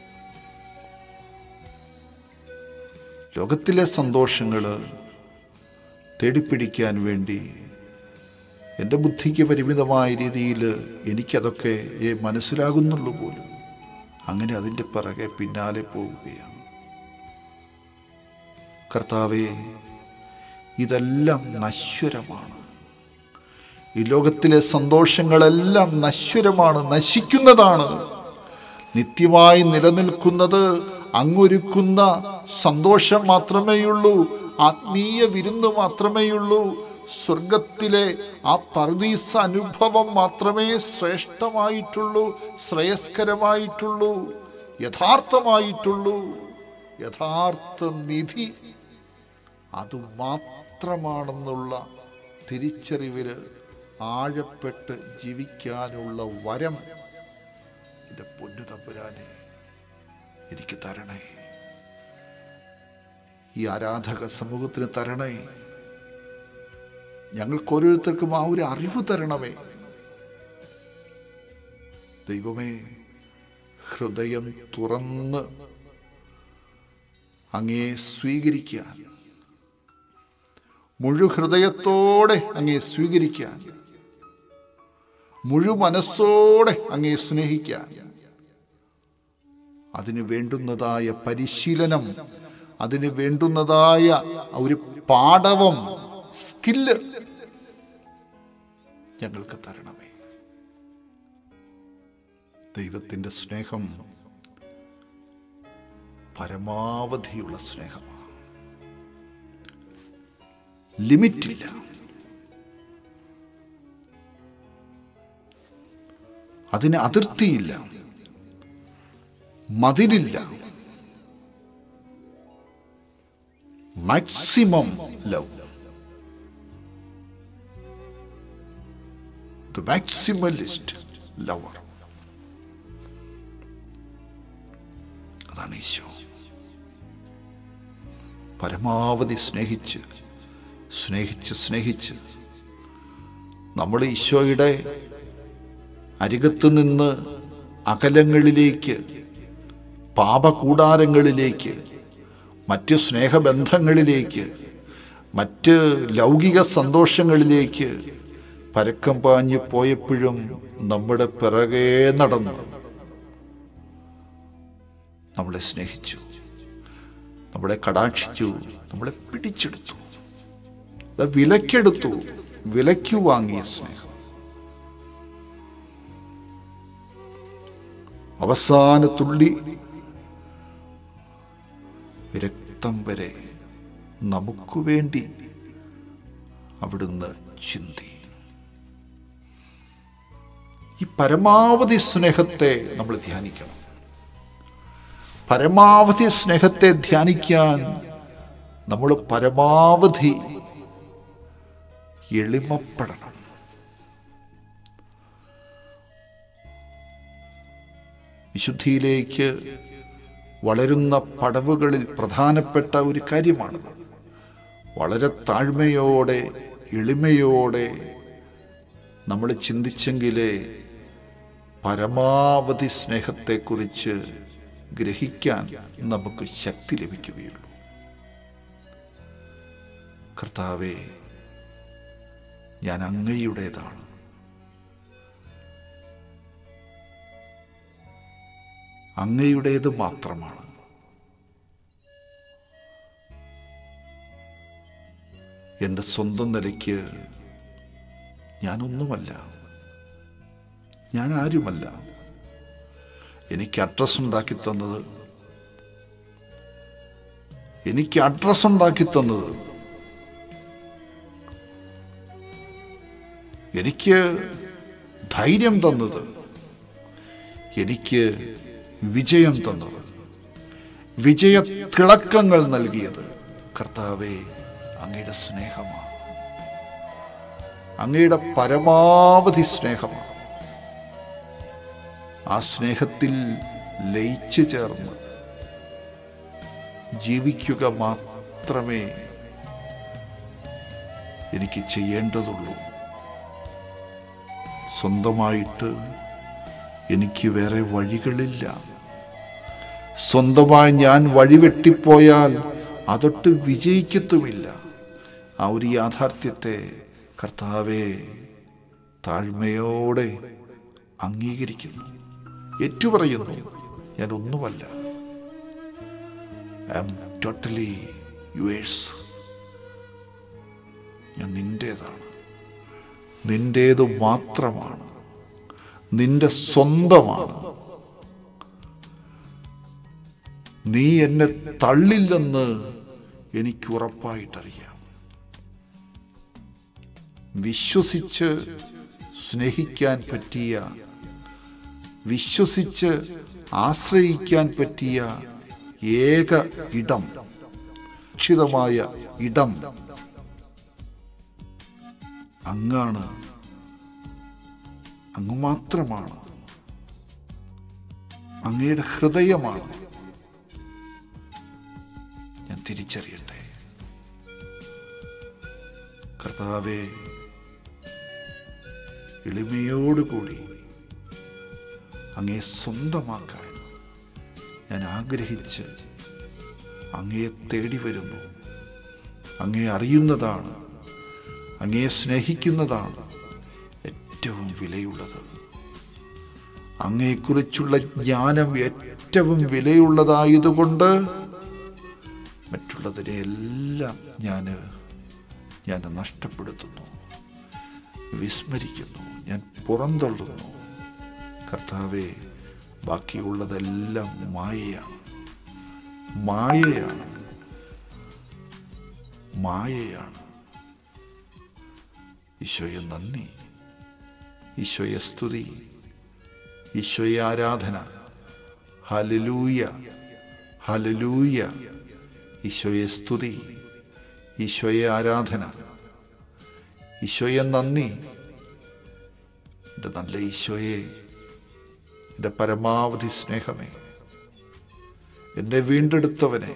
ലോകത്തിലെ സന്തോഷങ്ങൾ തേടിപ്പിടിക്കാൻ വേണ്ടി എൻ്റെ ബുദ്ധിക്ക് പരിമിതമായ രീതിയിൽ എനിക്കതൊക്കെ ഏ മനസ്സിലാകുന്നുള്ളൂ പോലും അങ്ങനെ അതിൻ്റെ പിറകെ പിന്നാലെ പോവുകയാണ് കർത്താവെ ഇതെല്ലാം നശ്വരമാണ് ഈ ലോകത്തിലെ സന്തോഷങ്ങളെല്ലാം നശ്വരമാണ് നശിക്കുന്നതാണ് നിത്യമായി നിലനിൽക്കുന്നത് അങ്ങൊരുക്കുന്ന സന്തോഷം മാത്രമേയുള്ളൂ ആത്മീയ വിരുന്ന് മാത്രമേയുള്ളൂ സ്വർഗത്തിലെ ആ പർദീസ അനുഭവം മാത്രമേ ശ്രേഷ്ഠമായിട്ടുള്ളൂ ശ്രേയസ്കരമായിട്ടുള്ളൂ യഥാർത്ഥമായിട്ടുള്ളൂ യഥാർത്ഥ നിധി അത് മാത്രമാണെന്നുള്ള തിരിച്ചറിവിൽ ആഴപ്പെട്ട് ജീവിക്കാനുള്ള വരം എൻ്റെ പൊന്നു തമ്പുരാനെ എനിക്ക് തരണേ ഈ ആരാധക സമൂഹത്തിന് തരണേ ഞങ്ങൾക്ക് ഓരോരുത്തർക്കും ആ ഒരു അറിവ് തരണമേ ദൈവമേ ഹൃദയം തുറന്ന് അങ്ങയെ സ്വീകരിക്കാൻ മുഴുഹൃദയത്തോടെ അങ്ങയെ സ്വീകരിക്കാൻ മുഴു മനസ്സോടെ അങ്ങയെ സ്നേഹിക്കാൻ അതിന് വേണ്ടുന്നതായ പരിശീലനം അതിന് വേണ്ടുന്നതായ ഒരു പാടവം സ്കില്ല് ഞങ്ങൾക്ക് തരണമേ ദൈവത്തിൻ്റെ സ്നേഹം പരമാവധിയുള്ള സ്നേഹമാണ് ലിമിറ്റില്ല അതിന് അതിർത്തിയില്ല മതിലില്ല maximum love the maximalist lover അതാണ് ഈശോ പരമാവധി സ്നേഹിച്ച് സ്നേഹിച്ച് സ്നേഹിച്ച് നമ്മൾ ഈശോയുടെ അരികത്ത് നിന്ന് അകലങ്ങളിലേക്ക് പാപകൂടാരങ്ങളിലേക്ക് മറ്റ് സ്നേഹബന്ധങ്ങളിലേക്ക് മറ്റ് ലൗകിക സന്തോഷങ്ങളിലേക്ക് പരക്കം പാഞ്ഞ് പോയപ്പോഴും നമ്മുടെ പിറകെ നടന്നു നമ്മളെ സ്നേഹിച്ചു നമ്മളെ കടാക്ഷിച്ചു നമ്മളെ പിടിച്ചെടുത്തു അത് വിലക്കെടുത്തു വിലയ്ക്കു വാങ്ങിയ സ്നേഹം അവസാന തുള്ളി രക്തം വരെ നമുക്ക് വേണ്ടി അവിടുന്ന് ചിന്തി ഈ പരമാവധി സ്നേഹത്തെ നമ്മൾ ധ്യാനിക്കണം പരമാവധി സ്നേഹത്തെ ധ്യാനിക്കാൻ നമ്മൾ പരമാവധി എളിമപ്പെടണം വിശുദ്ധിയിലേക്ക് വളരുന്ന പടവുകളിൽ പ്രധാനപ്പെട്ട ഒരു കാര്യമാണത് വളരെ താഴ്മയോടെ എളിമയോടെ നമ്മൾ ചിന്തിച്ചെങ്കിലേ പരമാവധി സ്നേഹത്തെക്കുറിച്ച് ഗ്രഹിക്കാൻ നമുക്ക് ശക്തി ലഭിക്കുകയുള്ളൂ കർത്താവെ ഞാൻ അങ്ങയുടേതാണ് അങ്ങയുടേത് മാത്രമാണ് എൻ്റെ സ്വന്തം നിലയ്ക്ക് ഞാനൊന്നുമല്ല ഞാൻ ആരുമല്ല എനിക്ക് അഡ്രസ് ഉണ്ടാക്കി തന്നത് എനിക്ക് അഡ്രസ് ഉണ്ടാക്കി തന്നത് എനിക്ക് ധൈര്യം തന്നത് എനിക്ക് വിജയം തന്നത് വിജയ തിളക്കങ്ങൾ നൽകിയത് കർത്താവെ അങ്ങയുടെ സ്നേഹമാണ് അങ്ങയുടെ പരമാവധി സ്നേഹമാണ് ആ സ്നേഹത്തിൽ ലയിച്ചു ചേർന്ന് ജീവിക്കുക മാത്രമേ എനിക്ക് ചെയ്യേണ്ടതുള്ളൂ സ്വന്തമായിട്ട് എനിക്ക് വേറെ വഴികളില്ല സ്വന്തമായി ഞാൻ വഴിവെട്ടിപ്പോയാൽ അതൊട്ട് വിജയിക്കത്തുമില്ല ആ ഒരു യാഥാർത്ഥ്യത്തെ കർത്താവെ താഴ്മയോടെ അംഗീകരിക്കുന്നു ഏറ്റുപറയുന്നു ഞാൻ ഒന്നുമല്ല ഐ ആം ടോട്ടലി യുവേഴ്സ് ഞാൻ നിന്റേതാണ് നിന്റേത് മാത്രമാണ് നിന്റെ സ്വന്തമാണ് നീ എന്നെ തള്ളില്ലെന്ന് എനിക്ക് ഉറപ്പായിട്ടറിയാം വിശ്വസിച്ച് സ്നേഹിക്കാൻ പറ്റിയ വിശ്വസിച്ച് ആശ്രയിക്കാൻ പറ്റിയ ഏക ഇടം രക്ഷിതമായ ഇടം അങ്ങാണ് അങ്ങ് മാത്രമാണ് അങ്ങയുടെ ഹൃദയമാണ് ഞാൻ തിരിച്ചറിയട്ടെ കർത്താവെ എളിമയോടുകൂടി അങ്ങേ സ്വന്തമാക്കാൻ ഞാൻ ആഗ്രഹിച്ച് അങ്ങയെ തേടി വരുന്നു അങ്ങയെ അറിയുന്നതാണ് അങ്ങയെ സ്നേഹിക്കുന്നതാണ് ഏറ്റവും വിലയുള്ളത് അങ്ങയെക്കുറിച്ചുള്ള ജ്ഞാനം ഏറ്റവും വിലയുള്ളതായതുകൊണ്ട് മറ്റുള്ളതിനെയെല്ലാം ഞാൻ ഞാൻ നഷ്ടപ്പെടുത്തുന്നു വിസ്മരിക്കുന്നു ഞാൻ പുറന്തള്ളുന്നു കർത്താവെ ബാക്കിയുള്ളതെല്ലാം മായയാണ് മായയാണ് മായയാണ് ഈശോയെ നന്ദി ഈശോയെ സ്തുതി ഈശോയെ ആരാധന ഹലലൂയ ഹലലൂയ ഈശോയെ സ്തുതി ഈശോയെ ആരാധന ഈശോയെ നന്ദി എൻ്റെ നല്ല ഈശോയെ എൻ്റെ പരമാവധി സ്നേഹമേ എന്നെ വീണ്ടെടുത്തവനെ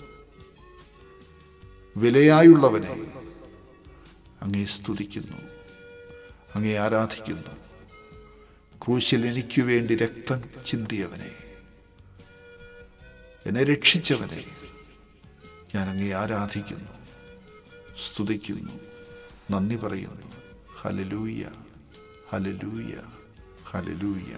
വിലയായുള്ളവനെ അങ്ങേ സ്തുതിക്കുന്നു അങ്ങേ ആരാധിക്കുന്നു ക്രൂശിൽ എനിക്കു വേണ്ടി രക്തം ചിന്തിയവനെ എന്നെ രക്ഷിച്ചവനെ ഞാൻ അങ്ങേ ആരാധിക്കുന്നു സ്തുതിക്കുന്നു നന്ദി പറയുന്നു ഹലലൂയ ഹലലൂയ ഹലലൂയ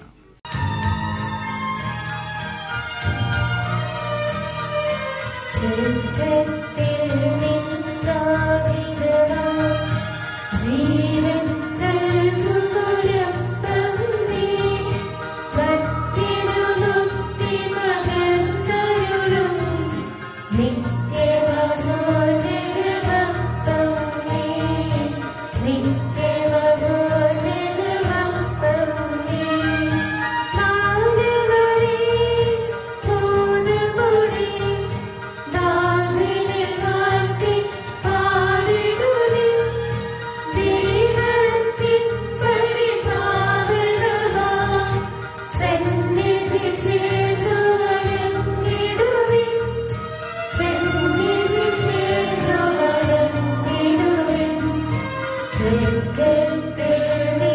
സ്വർഗ്ഗത്തിൽ നിന്നാവിതമാ ജീവൻ നൽകുമൊരപ്പം നീ ഭക്തിനു മുക്തി പകർന്നരുളും നിത്യമഹോന്നതമപ്പം നീ നിത്യമഹോന്നതമപ്പം നീ നാലുവരെ മൂന്നുമുടി ദാവിനെ വാഴ്ത്തി പാടിടുവിൻ. ദൈവത്തിൻ പരിപാലനമാം സന്നിധി ചേർന്നു വണങ്ങിടുവിൻ. സന്നിധി ചേർന്നു വണങ്ങിടുവിൻ. സ്വർഗ്ഗത്തിൽ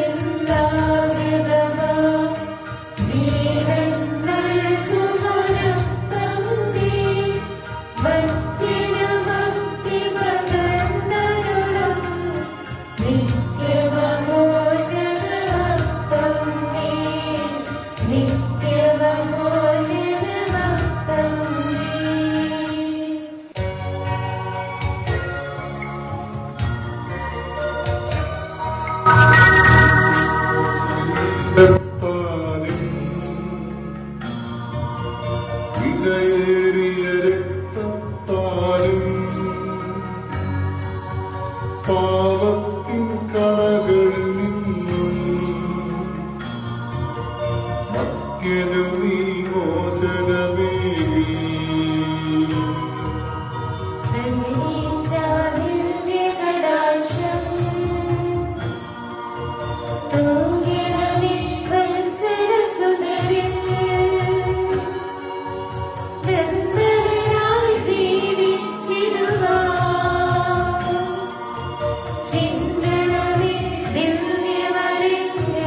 നിന്നാവിതമാം ജീവൻ നൽകുമൊരപ്പം നീ ഭക്തിനു ഭക്തി പകർന്നരുളും നിത്യമഹോന്നതമപ്പം നീ നിത്യമഹോന്നതമപ്പം നീ രക്തത്താലും വിലയേറിയ രക്തത്താലും പാവത്തിൻ കറകളിൽ നിന്നും മത്യനു നീ മോചനമേകി ചിന്തനമേ ദിവ്യവരങ്ങൾ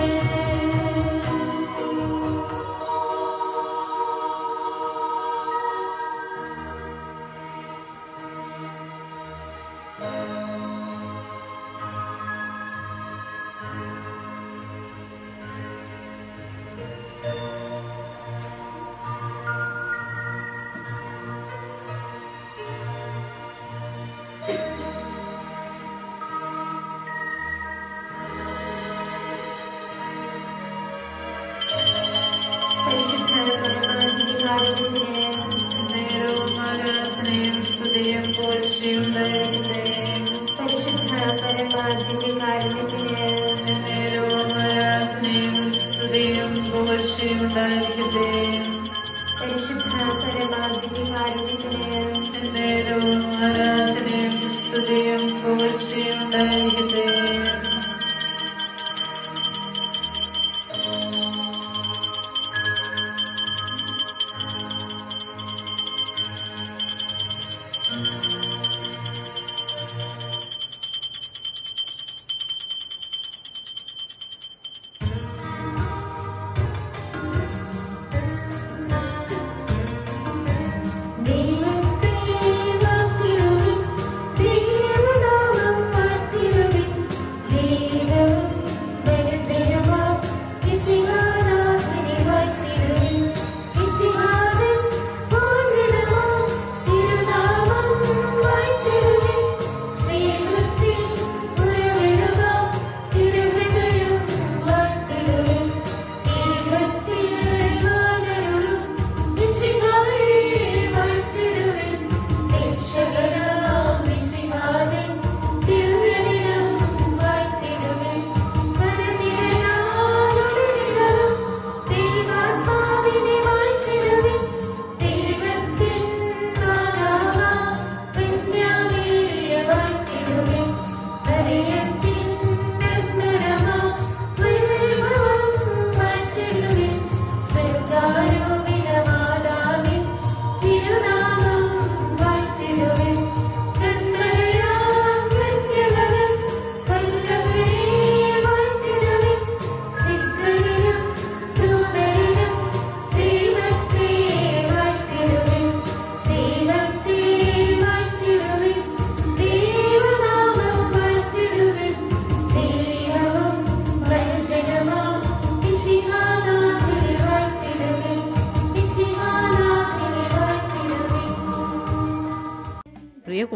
പരിശുദ്ധ പരമാധികാരത്തിന് നേരവും ആരാധനയും സ്തുതിയും പോഴ്ചയുണ്ടായിരിക്കട്ടെ പരിശുദ്ധ പരമാധികാരത്തിന് നേരവും ആരാധനയും സ്തുതിയും പോഴ്ചയുണ്ടായിരിക്കട്ടെ പരിശുദ്ധ പരമാധികാരത്തിന് നേരവും ആരാധനയും സ്തുതിയും പോഴ്ചയുണ്ടായിരിക്കട്ടെ ദൈവത്തിൽ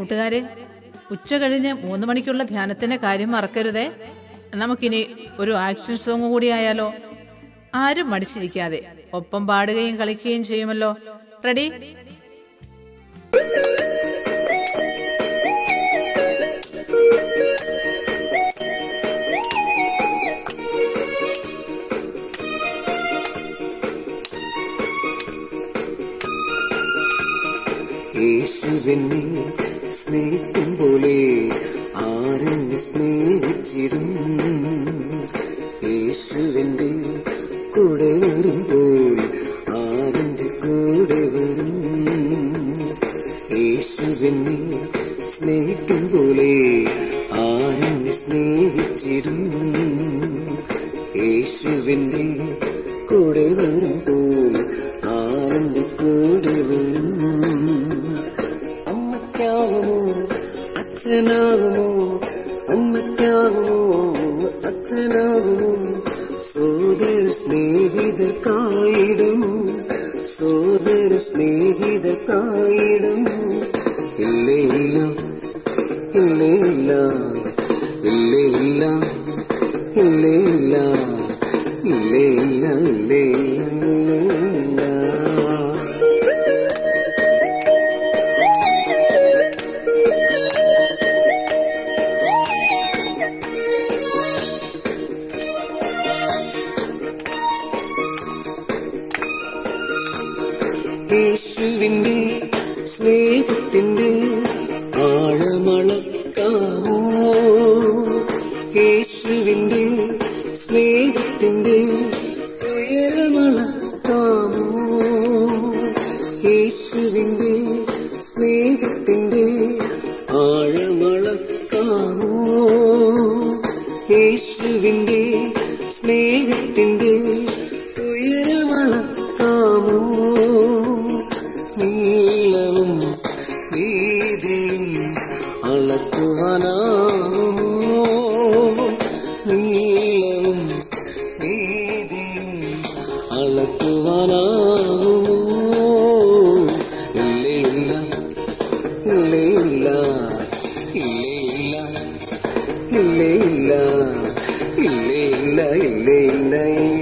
കൂട്ടുകാരെ ഉച്ച കഴിഞ്ഞ് മൂന്ന് മണിക്കുള്ള ധ്യാനത്തിന്റെ കാര്യം മറക്കരുതേ നമുക്കിനി ഒരു ആക്ഷൻ സോങ് കൂടി ആയാലോ ആരും മടിച്ചിരിക്കാതെ ഒപ്പം പാടുകയും കളിക്കുകയും ചെയ്യുമല്ലോ റെഡി യേശുവിനെ സ്നേഹിക്കും പോലെ ആരെന്നെ സ്നേഹിച്ചിരും യേശുവിന്റെ കൂടെ വരുമ്പോൾ ആരെന്റെ കൂടെ വരും യേശുവിനെ സ്നേഹിക്കും പോലെ ആരെന്നെ സ്നേഹിച്ചിരും യേശുവിന്റെ കൂടെ വരുമ്പോൾ ആരെന്റെ കൂടെ വരും അമ്മയ്ക്കാകുമോ അച്ഛനാകുമോ അമ്മയ്ക്കാകുമോ അച്ഛനാകുമോ സോദര സ്നേഹിതർക്കായിടുമോ സോദര സ്നേഹിതർക്കായിടുമോ ഇല്ലേ ഇല്ല ഇല്ലേ ഇല്ല ഇല്ലേ ഇല്ല ഇല്ലേ ഇല്ല ഇല്ലേ ഇല്ല ഇല്ലേ ഇല്ല ഇല്ലേ ഇല്ല യേശുവിന്റെ സ്നേഹത്തിന്റെ ആഴമളക്കാമോ യേശുവിന്റെ സ്നേഹത്തിന്റെ ഉയരമളക്കാമോ യേശുവിന്റെ സ്നേഹത്തിന്റെ ആഴമളക്കാമോ യേശുവിന്റെ സ്നേഹത്തിന്റെ ഉയരമളക്കാമോ നീളവും വീതിയും അളക്കുവാനാകുമോ നീളവും വീതിയും അളക്കുവാനാകുമോ ഇല്ലേ ഇല്ല ഇല്ലേ ഇല്ല ഇല്ലേ ഇല്ല ഇല്ലേ ഇല്ല ഇല്ലേ ഇല്ല ഇല്ലേ ഇല്ല